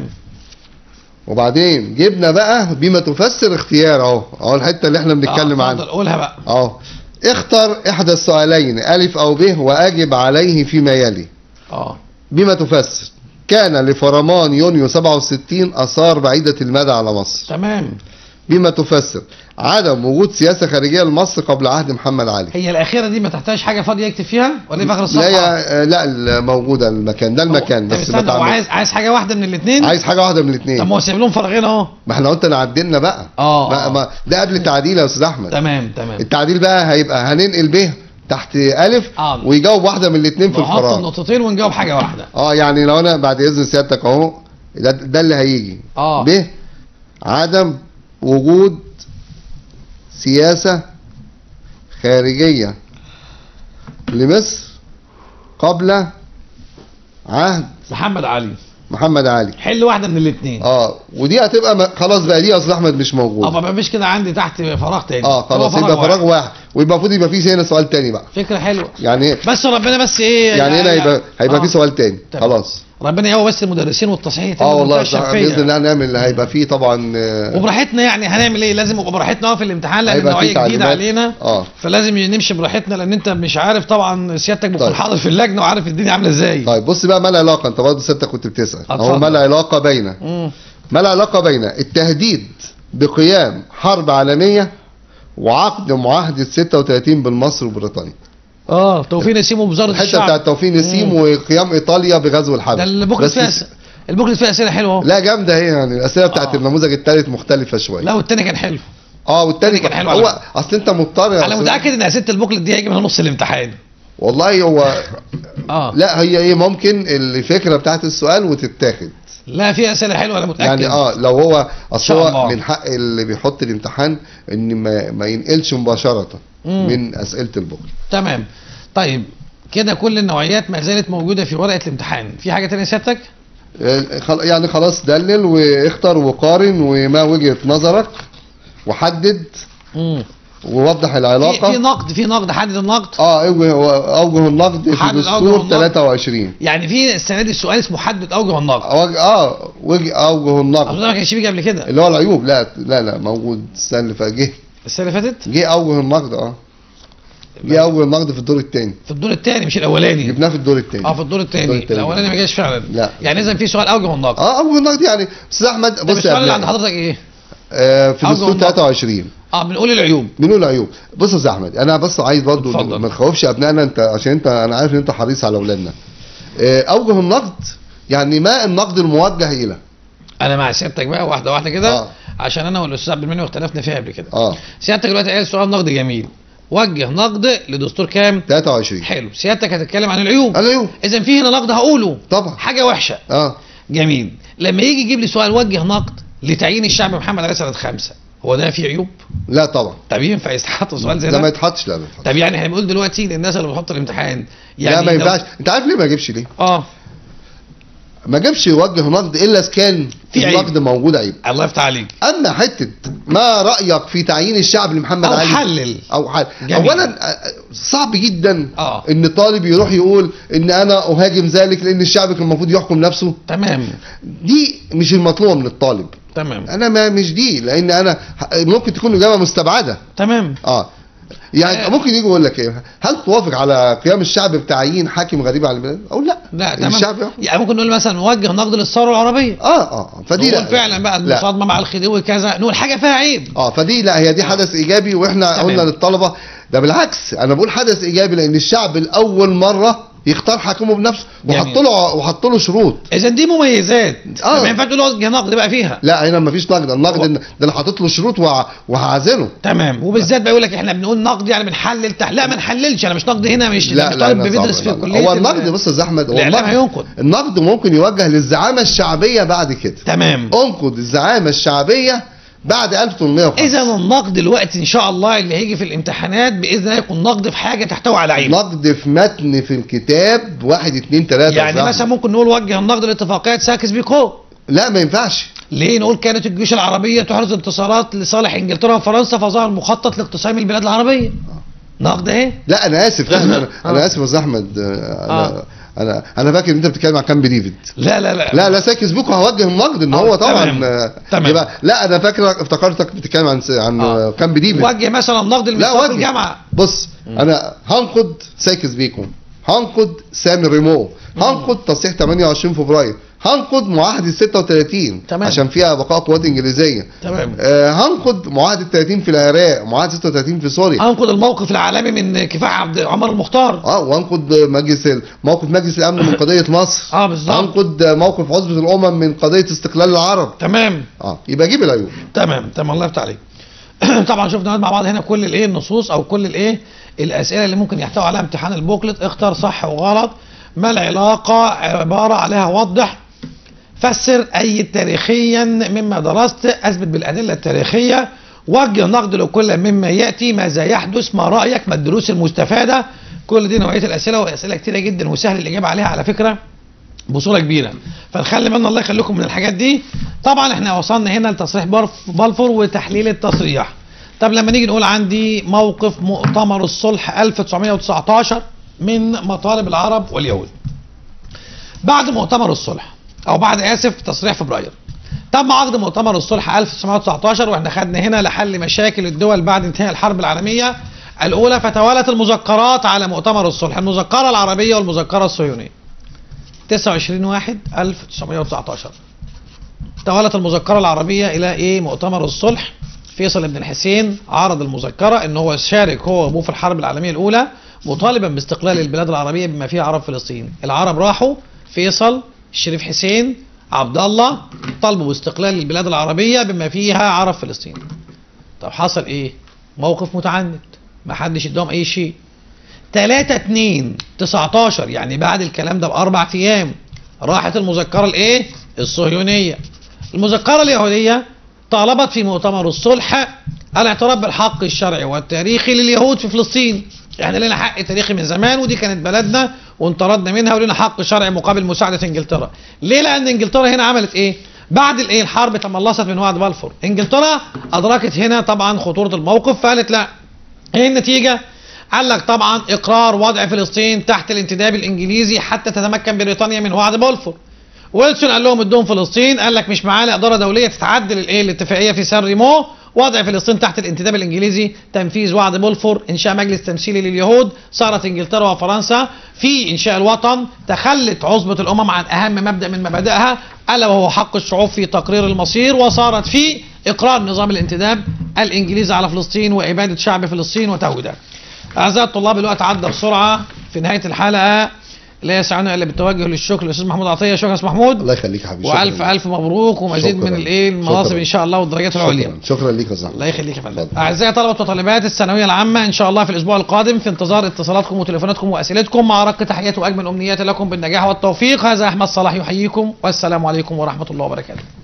وبعدين جبنا بقى بما تفسر اختيار اهو اهو الحته اللي احنا بنتكلم آه، عنها اتفضل، قولها بقى اهو اختر احدى السؤالين الف او ب واجب عليه فيما يلي اه بما تفسر كان لفرمان يونيو 67 اثار بعيده المدى على مصر تمام بما تفسر عدم وجود سياسه خارجيه لمصر قبل عهد محمد علي هي الاخيره دي ما تحتاج حاجه فاضيه يكتب فيها ولا ايه في اخر الصفحه لا يا لا موجوده المكان ده المكان طب بس استنى هو بتعمل عايز عايز حاجه واحده من الاثنين عايز حاجه واحده من طب الاثنين ما هو سايب لهم فراغين اهو ما احنا قلت عدلنا بقى اه ما آه. ما ده قبل التعديل يا استاذ احمد تمام تمام التعديل بقى هيبقى هننقل ب تحت الف آه. ويجاوب واحده من الاثنين في نحط الفراغ النقطتين ونجاوب حاجه واحده اه يعني لو انا بعد اذن سيادتك اهو ده, ده اللي هيجي اه ب عدم وجود سياسه خارجيه لمصر قبل عهد محمد علي محمد علي حل واحده من الاثنين اه ودي هتبقى م- خلاص بقى دي يا استاذ احمد مش موجود اه ما فيش كده عندي تحت فراغ تاني اه هو خلاص يبقى فراغ واحد. واحد ويبقى المفروض يبقى فيه هنا سؤال تاني بقى فكره حلوه يعني بس ربنا بس ايه يعني هنا هيبقى هيبقى آه. في سؤال تاني تمام. خلاص ربنا يقوي بس المدرسين والتصحيح اه تبقى والله منتهى صح- الشفافية. باذن الله هنعمل هيبقى فيه طبعا آه، وبراحتنا يعني هنعمل ايه لازم يبقى براحتنا في الامتحان لان هيبقى النوعيه فيه جديده تعليمات. علينا اه فلازم نمشي براحتنا لان انت مش عارف طبعا سيادتك بتكون طيب. حاضر في اللجنه وعارف الدنيا عامله ازاي طيب بص بقى ما العلاقه انت برضه سيادتك كنت بتسال اتفضل. هو ما العلاقه بين مم. ما العلاقه بين التهديد بقيام حرب عالميه وعقد معاهده 36 بين مصر وبريطانيا اه توفيق نسيم ووزاره الحته الشعب بتاعت توفيق نسيم مم. وقيام ايطاليا بغزو الحبش ده اللي بكره بس فيها س- البوكلت فيه اسئله حلوه اهو لا جامده هي يعني الاسئله بتاعت آه. النموذج الثالث مختلفه شويه لا والتاني كان حلو اه والتاني كان حلو على هو فكرة. اصل انت مضطر يا انا أستاذ- متاكد ان اسئله البوكلت دي هيجي منها نص الامتحان والله هو اه لا هي ايه ممكن الفكره بتاعت السؤال وتتاخد لا في اسئله حلوه انا متاكد يعني اه لو هو اصل شاء هو الله. من حق اللي بيحط الامتحان ان ما, ما ينقلش مباشره مم. من اسئله البكره تمام طيب كده كل النوعيات ما زالت موجوده في ورقه الامتحان في حاجه تانية سيادتك آه، خل- يعني خلاص دلل واختر وقارن وما وجهه نظرك وحدد امم ووضح في, العلاقه في نقد في نقد حدد النقد اه اوجه اوجه النقد في حدد أوجه دستور النقد. 23 يعني في السنه دي السؤال اسمه حدد اوجه النقد أوج- اه وجه اوجه اظن النقد ما كانش بيجي قبل كده اللي هو العيوب لا لا لا موجود السنه اللي فاتت جه السنه اللي فاتت جه اوجه النقد اه جه اوجه النقد في الدور الثاني في الدور الثاني مش الاولاني جبناه في الدور الثاني اه في الدور الدور الثاني التاني. الاولاني ما جاش فعلا لا. يعني اذا في سؤال اوجه النقد اه اوجه النقد يعني استاذ احمد طب بص يا السؤال اللي عند ابنائي حضرتك ايه؟ آه في أوجه دستور النقد. 23 اه بنقول العيوب بنقول عيوب بص يا استاذ احمد انا بس عايز برضو اتفضل. ما نخوفش ابنائنا انت عشان انت انا عارف ان انت حريص على اولادنا آه اوجه النقد يعني ما النقد الموجه الى انا مع سيادتك بقى واحده واحده كده آه. عشان انا والاستاذ عبد المنعم اختلفنا فيها قبل كده اه سيادتك دلوقتي قايل سؤال نقد جميل وجه نقد لدستور كام 23 حلو سيادتك هتتكلم عن العيوب العيوب اذا في هنا نقد هقوله طبعا حاجه وحشه اه جميل لما يجي يجيب لي سؤال وجه نقد لتعيين الشعب محمد عليه سنه خمسه هو ده فيه عيوب لا طبعا طب ينفع يستحط سؤال زي ده ما ده يتحطش لا ما يتحطش طب يعني احنا بنقول دلوقتي للناس اللي بتحط الامتحان يعني لا ما لو- ينفعش انت عارف ليه ما يجيبش ليه اه ما جابش يوجه نقد الا اذا كان في في عيب. النقد موجود عيب الله يفتح عليك اما حته ما رايك في تعيين الشعب لمحمد او علي حلل او حل جميل. اولا آه، صعب جدا اه ان طالب يروح يقول ان انا اهاجم ذلك لان الشعب كان المفروض يحكم نفسه تمام دي مش المطلوبه من الطالب تمام انا ما مش دي لان انا ح- ممكن تكون اجابه مستبعده تمام اه يعني آه. ممكن يجي يقول لك ايه هل توافق على قيام الشعب بتعيين حاكم غريب على البلاد او لا لا إن تمام الشعب يحكم يعني ممكن نقول مثلا نوجه نقد للثوره العربيه اه اه فدي نقول لا فعلا بقى لا. المصادمه مع الخديوي كذا نقول حاجه فيها عيب اه فدي لا هي دي حدث ايجابي واحنا تمام. قلنا للطلبه ده بالعكس انا بقول حدث ايجابي لان الشعب الاول مره يختار حاكمه بنفسه جميل. وحط له وحط له شروط اذا دي مميزات آه. ما ينفعش تقول وجه نقد بقى فيها لا هنا مفيش نقد النقد هو- إن- ده انا حاطط له شروط وه- وهعزله تمام وبالذات بقى يقول لك احنا بنقول نقد يعني بنحلل تحت لا ما نحللش انا مش نقد هنا مش لا مش لا طالب لا بيدرس صعب. في لا. كليه هو ال- النقد بص يا أستاذ احمد هو الاعلام النقد هينقد النقد ممكن يوجه للزعامه الشعبيه بعد كده تمام انقد الزعامه الشعبيه بعد 1805 اذا النقد دلوقتي ان شاء الله اللي هيجي في الامتحانات باذن الله يكون نقد في حاجه تحتوي على عيب نقد في متن في الكتاب واحد اتنين تلاته يعني أستاذ مثلا أحمد. ممكن نقول وجه النقد لاتفاقيه ساكس بيكو لا ما ينفعش ليه نقول كانت الجيوش العربيه تحرز انتصارات لصالح انجلترا وفرنسا فظهر مخطط لاقتسام البلاد العربيه نقد اهي لا انا اسف لا انا آه. انا اسف يا استاذ احمد آه، انا آه. انا انا فاكر ان انت بتتكلم عن كامب ديفيد لا لا لا لا لا ساكس بوكو هوجه النقد ان آه، هو طبعا تمام. آه، تمام. يبقى لا انا فاكرك افتكرتك بتتكلم عن س- عن آه. آه. كامب ديفيد وجه مثلا نقد لا لميثاق وجه الجامعه بص انا هنقد ساكس بيكو هنقد سامي ريمو هنقد تصحيح 28 فبراير هنقد معاهده 36 تمام. عشان فيها بقاء قوات انجليزيه تمام آه هنقد معاهده 30 في العراق معاهده 36 في سوريا انقد الموقف العالمي من كفاح عبد عمر المختار اه وانقد مجلس ال- موقف مجلس الامن من قضيه مصر اه بالظبط انقد موقف عصبه الامم من قضيه استقلال العرب تمام اه يبقى جيب العيوب تمام تمام الله يفتح عليك طبعا شفنا مع بعض هنا كل الايه النصوص او كل الايه الاسئله اللي ممكن يحتوي عليها امتحان البوكلت اختار صح وغلط ما العلاقه عباره عليها وضح فسر اي تاريخيا مما درست اثبت بالادله التاريخيه وجه نقد لكل مما ياتي ماذا يحدث ما رايك ما الدروس المستفاده كل دي نوعيه الاسئله واسئله كتيره جدا وسهل الاجابه عليها على فكره بصوره كبيره فنخلي بالنا الله يخليكم من الحاجات دي طبعا احنا وصلنا هنا لتصريح برف- بلفور وتحليل التصريح طب لما نيجي نقول عندي موقف مؤتمر الصلح 1919 من مطالب العرب واليهود بعد مؤتمر الصلح او بعد اسف تصريح فبراير تم عقد مؤتمر الصلح 1919 واحنا خدنا هنا لحل مشاكل الدول بعد انتهاء الحرب العالميه الاولى فتوالت المذكرات على مؤتمر الصلح المذكره العربيه والمذكره الصهيونيه 29 واحد 1919 توالت المذكرة العربية إلى إيه مؤتمر الصلح فيصل بن الحسين عرض المذكرة إن هو شارك هو وأبوه في الحرب العالمية الأولى مطالبا باستقلال البلاد العربية بما فيها عرب فلسطين العرب راحوا فيصل الشريف حسين عبد الله طالبوا باستقلال البلاد العربيه بما فيها عرب فلسطين طب حصل ايه موقف متعند ما حدش اداهم اي شيء 3 2 19 يعني بعد الكلام ده باربع ايام راحت المذكره الايه الصهيونيه المذكره اليهوديه طالبت في مؤتمر الصلح الاعتراف بالحق الشرعي والتاريخي لليهود في فلسطين احنا لنا حق تاريخي من زمان ودي كانت بلدنا وانطردنا منها ولنا حق شرعي مقابل مساعده انجلترا ليه لان انجلترا هنا عملت ايه بعد الايه الحرب تملصت من وعد بلفور انجلترا ادركت هنا طبعا خطوره الموقف فقالت لا ايه النتيجه قال لك طبعا اقرار وضع فلسطين تحت الانتداب الانجليزي حتى تتمكن بريطانيا من وعد بلفور ويلسون قال لهم ادوهم فلسطين قال لك مش معانا اداره دوليه تتعدل الايه الاتفاقيه في سان ريمو وضع فلسطين تحت الانتداب الانجليزي تنفيذ وعد بولفور انشاء مجلس تمثيلي لليهود صارت انجلترا وفرنسا في انشاء الوطن تخلت عصبه الامم عن اهم مبدا من مبادئها الا وهو حق الشعوب في تقرير المصير وصارت في اقرار نظام الانتداب الانجليزي على فلسطين واباده شعب فلسطين وتهويدها. اعزائي الطلاب الوقت عدى بسرعه في نهايه الحلقه لا يسعنا الا بالتوجه للشكر للاستاذ محمود عطيه شكرا يا استاذ محمود الله يخليك يا حبيبي شكراً والف ليك. الف مبروك ومزيد شكراً. من الايه المناصب شكراً. ان شاء الله والدرجات العليا شكرا شكرا ليك يا استاذ الله يخليك يا فندم اتفضل. اعزائي طلبه وطالبات الثانويه العامه ان شاء الله في الاسبوع القادم في انتظار اتصالاتكم وتليفوناتكم واسئلتكم مع رق تحيات واجمل امنيات لكم بالنجاح والتوفيق هذا احمد صلاح يحييكم والسلام عليكم ورحمه الله وبركاته